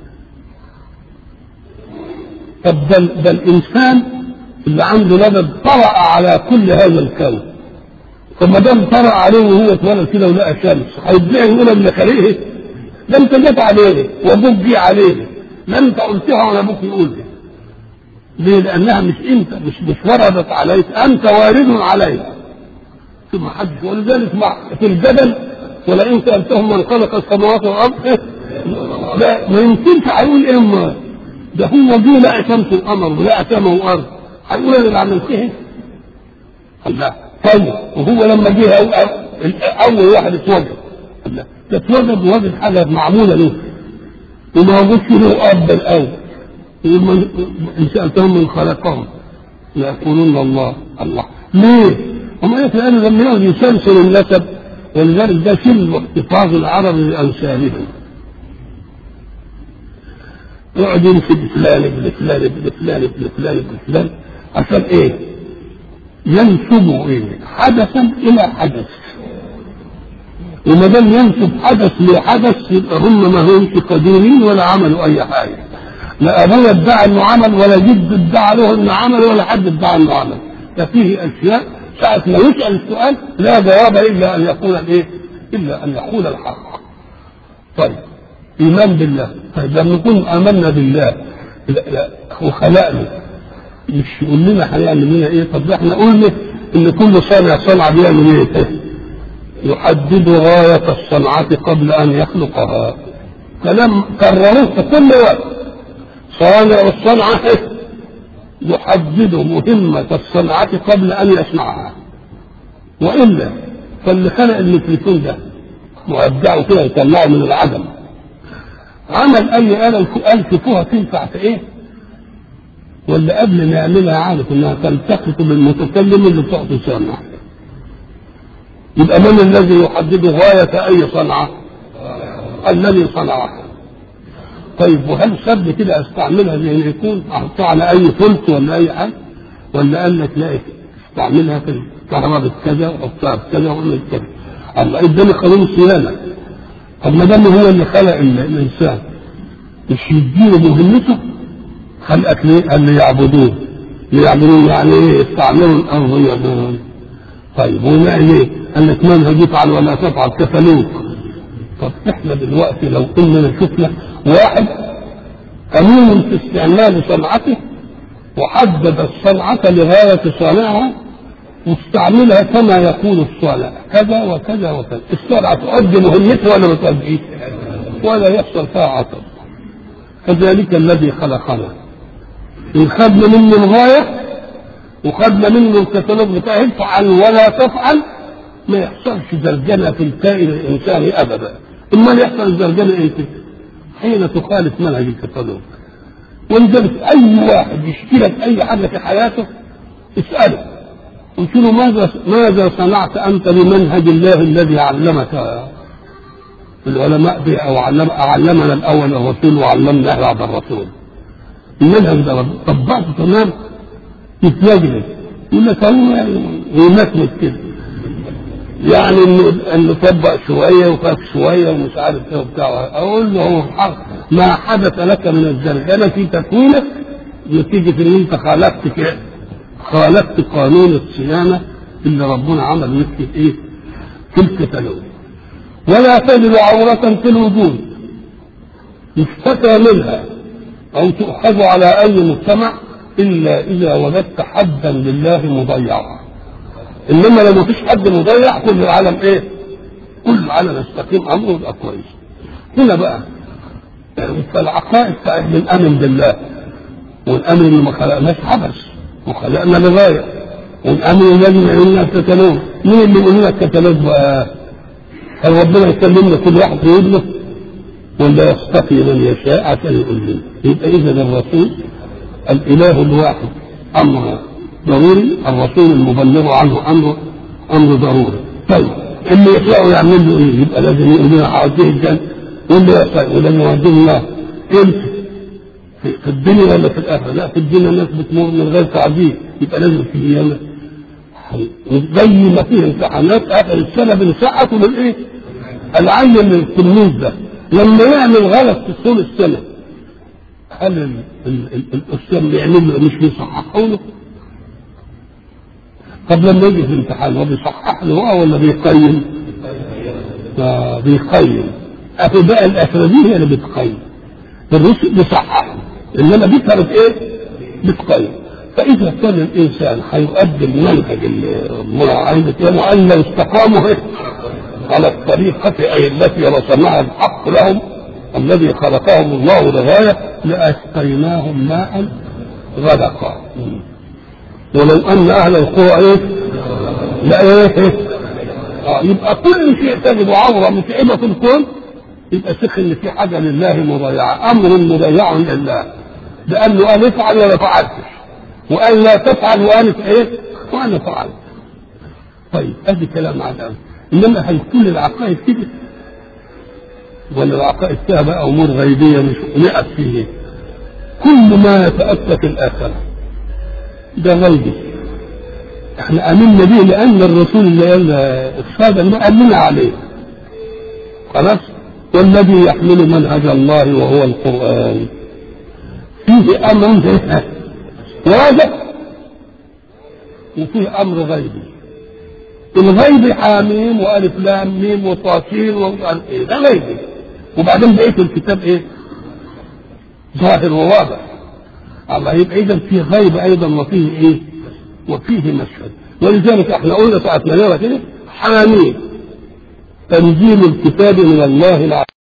طب ده ده الانسان اللي عنده لبن طرأ على كل هذا الكون طب ما دام طرأ عليه وهو اتولد كده ولقى شمس هيدعي يقول اللي خلقه ده انت جيت عليه وابوك جه عليه لا انت قلتها ولا ابوك يقولها ليه؟ لانها مش انت مش مش وردت عليك انت وارد عليها ثم حدش ولذلك مع في الجبل ولئن سالتهم من خلق السماوات والارض لا ما يمكنش هيقول ايه ما ده هو جه لقى شمس القمر ولقى سماء وارض هيقول انا اللي عملتها لا طيب وهو لما جه اول واحد اتوجد لا ده اتوجد وجد حاجه معموله له وما وجدش له اب الاول يقول ان سالتهم من خلقهم ليقولون الله الله ليه؟ هم قالت لانه لما يقعد يسلسل النسب ولذلك ده سر احتفاظ العرب لانسابهم يقعد يمشي بفلان ابن فلان ابن فلان ابن فلان ابن فلان عشان ايه؟ ينسبوا ايه؟ حدثا الى حدث وما دام ينسب حدث لحدث يبقى هم ما همش قديرين ولا عملوا اي حاجه لا ابويا ادعى انه عمل ولا جد ادعى له انه عمل ولا حد ادعى انه عمل ففيه اشياء ساعة ما يسأل السؤال لا جواب الا ان يقول الايه؟ الا ان يقول الحق. طيب ايمان بالله طيب لما نكون امنا بالله لا لا هو خلقنا مش يقول لنا هيعمل لنا ايه؟ طب احنا قلنا ان كل صانع صنعه بيعمل ايه؟ يحدد غاية الصنعة قبل أن يخلقها كلام كرروه في كل وقت صانع الصنعة يحدد مهمة الصنعة قبل أن يصنعها وإلا فاللي خلق الميكروفون ده مؤدعه كده يطلعه من العدم عمل أي آلة قال شوفوها تنفع في إيه ولا قبل ما يعملها عارف إنها تلتقط بالمتكلم اللي بتعطي صنعه يبقى من الذي يحدد غاية أي صنعة؟ الذي صنعها. طيب وهل سب كده استعملها زي ما يكون احطها على اي فلت ولا اي حاجه؟ ولا قال لك لا استعملها في كهرباء كذا وحطها في كذا واعمل كذا. الله اداني قانون الصيانه. طب ما دام هو اللي خلق الانسان مش يديله مهمته خلقك ليه؟ قال لي يعبدوه. يعبدوه يعني ايه؟ استعملوا الارضيه طيب ونعمل ايه؟ قال لك منهج يفعل ولا تفعل كفلوك طب احنا دلوقتي لو اننا شفنا واحد امين في استعمال صنعته وحدد الصنعة لغاية صانعها واستعملها كما يقول الصانع كذا وكذا وكذا الصنعة تؤدي مهمتها ولا ما تؤديش ولا يحصل فيها عطب كذلك الذي خلقنا إن خدنا منه الغاية وخدنا منه الكتالوج بتاعه افعل ولا تفعل ما يحصلش زرجنة في الكائن الإنساني أبدا إما يحصل زرجنة إيه حين تخالف منهج الكتالوج ولذلك أي واحد يشكي لك أي حاجة في حياته اسأله قلت له ماذا ماذا صنعت أنت بمنهج الله الذي علمك العلماء به أو علم علمنا الأول الرسول وعلمنا إحنا بعد الرسول المنهج ده طبقته تمام يتواجد يقول لك هو يمثل كده يعني انه انه طبق شويه وخاف شويه ومش عارف ايه وبتاع اقول له هو حق ما حدث لك من الزرجنه في تكوينك نتيجه ان انت خالفت كده خالفت قانون الصيانه اللي ربنا عمل مثل ايه؟ في الكتالوج ولا تجد عورة في الوجود يشتكى منها أو تؤخذ على أي مجتمع إلا إذا وجدت حدا لله مضيعا إنما لو مفيش حد مضيع كل العالم إيه؟ كل العالم يستقيم أمره يبقى كويس هنا بقى فالعقائد بتاعت بنآمن بالله ونآمن إن ما خلقناش عبث وخلقنا لغاية ونآمن إن لازم يعملنا الكتالوج مين اللي يقول لنا الكتالوج بقى؟ هل ربنا يكلمنا كل واحد في ابنه ولا يصطفي من يشاء عشان يقول لنا يبقى إذا الرسول الاله الواحد امر ضروري الرسول المبلغ عنه امر امر ضروري طيب اللي يشاء يعمل له ايه يبقى لازم يقول لنا هوديه الجنه واللي يشاء ولما يوديه الله امتى في الدنيا ولا في الاخره لا في الدنيا الناس بتمر من غير تعذيب يبقى لازم في القيامه زي ما فيه امتحانات اخر السنه بنسقط للايه؟ العين التلميذ ده لما يعمل غلط في طول السنه هل ال- ال- ال- الاستاذ بيعمل له مش بيصححه له؟ طب لما يجي في الامتحان هو بيصحح له هو ولا بيقيم؟ آه بيقيم أخي بقى الآخرة دي هي اللي بتقيم الرسل بيصححوا إنما دي كانت إيه؟ بتقيم فإذا كان الإنسان هيقدم منهج المراعية وأن لو استقاموا إيه؟ على الطريقة أي التي رسمها الحق لهم الذي خلقهم الله لغاية لأسقيناهم ماء غدقا ولو أن أهل القرى إيه؟ لا إيه؟ آه يبقى كل شيء تجد عورة متعبة في الكون يبقى ثق ان في حاجه لله مضيعه امر مضيع لله لانه قال افعل ولا فعلتش وقال لا تفعل وانا ايه وانا فعلت طيب ادي كلام على الامر انما هل كل العقائد كده ولا العقائد فيها بقى امور غيبيه مش نقف فيه كل ما يتاتى في الاخره ده غيبي احنا امنا به لان الرسول اللي قال الصادق ده امنا عليه خلاص والذي يحمل منهج الله وهو القرآن فيه أمر واضح وفيه أمر غيبي الغيب حاميم وألف لام ميم وطاسين ومش إيه ده غيبي وبعدين بقية الكتاب إيه؟ ظاهر وواضح الله يبقى إذا فيه غيب أيضا وفيه إيه؟ وفيه مشهد ولذلك احنا قلنا ساعة ما نرى كده حاميم تنزيل الكتاب من الله العظيم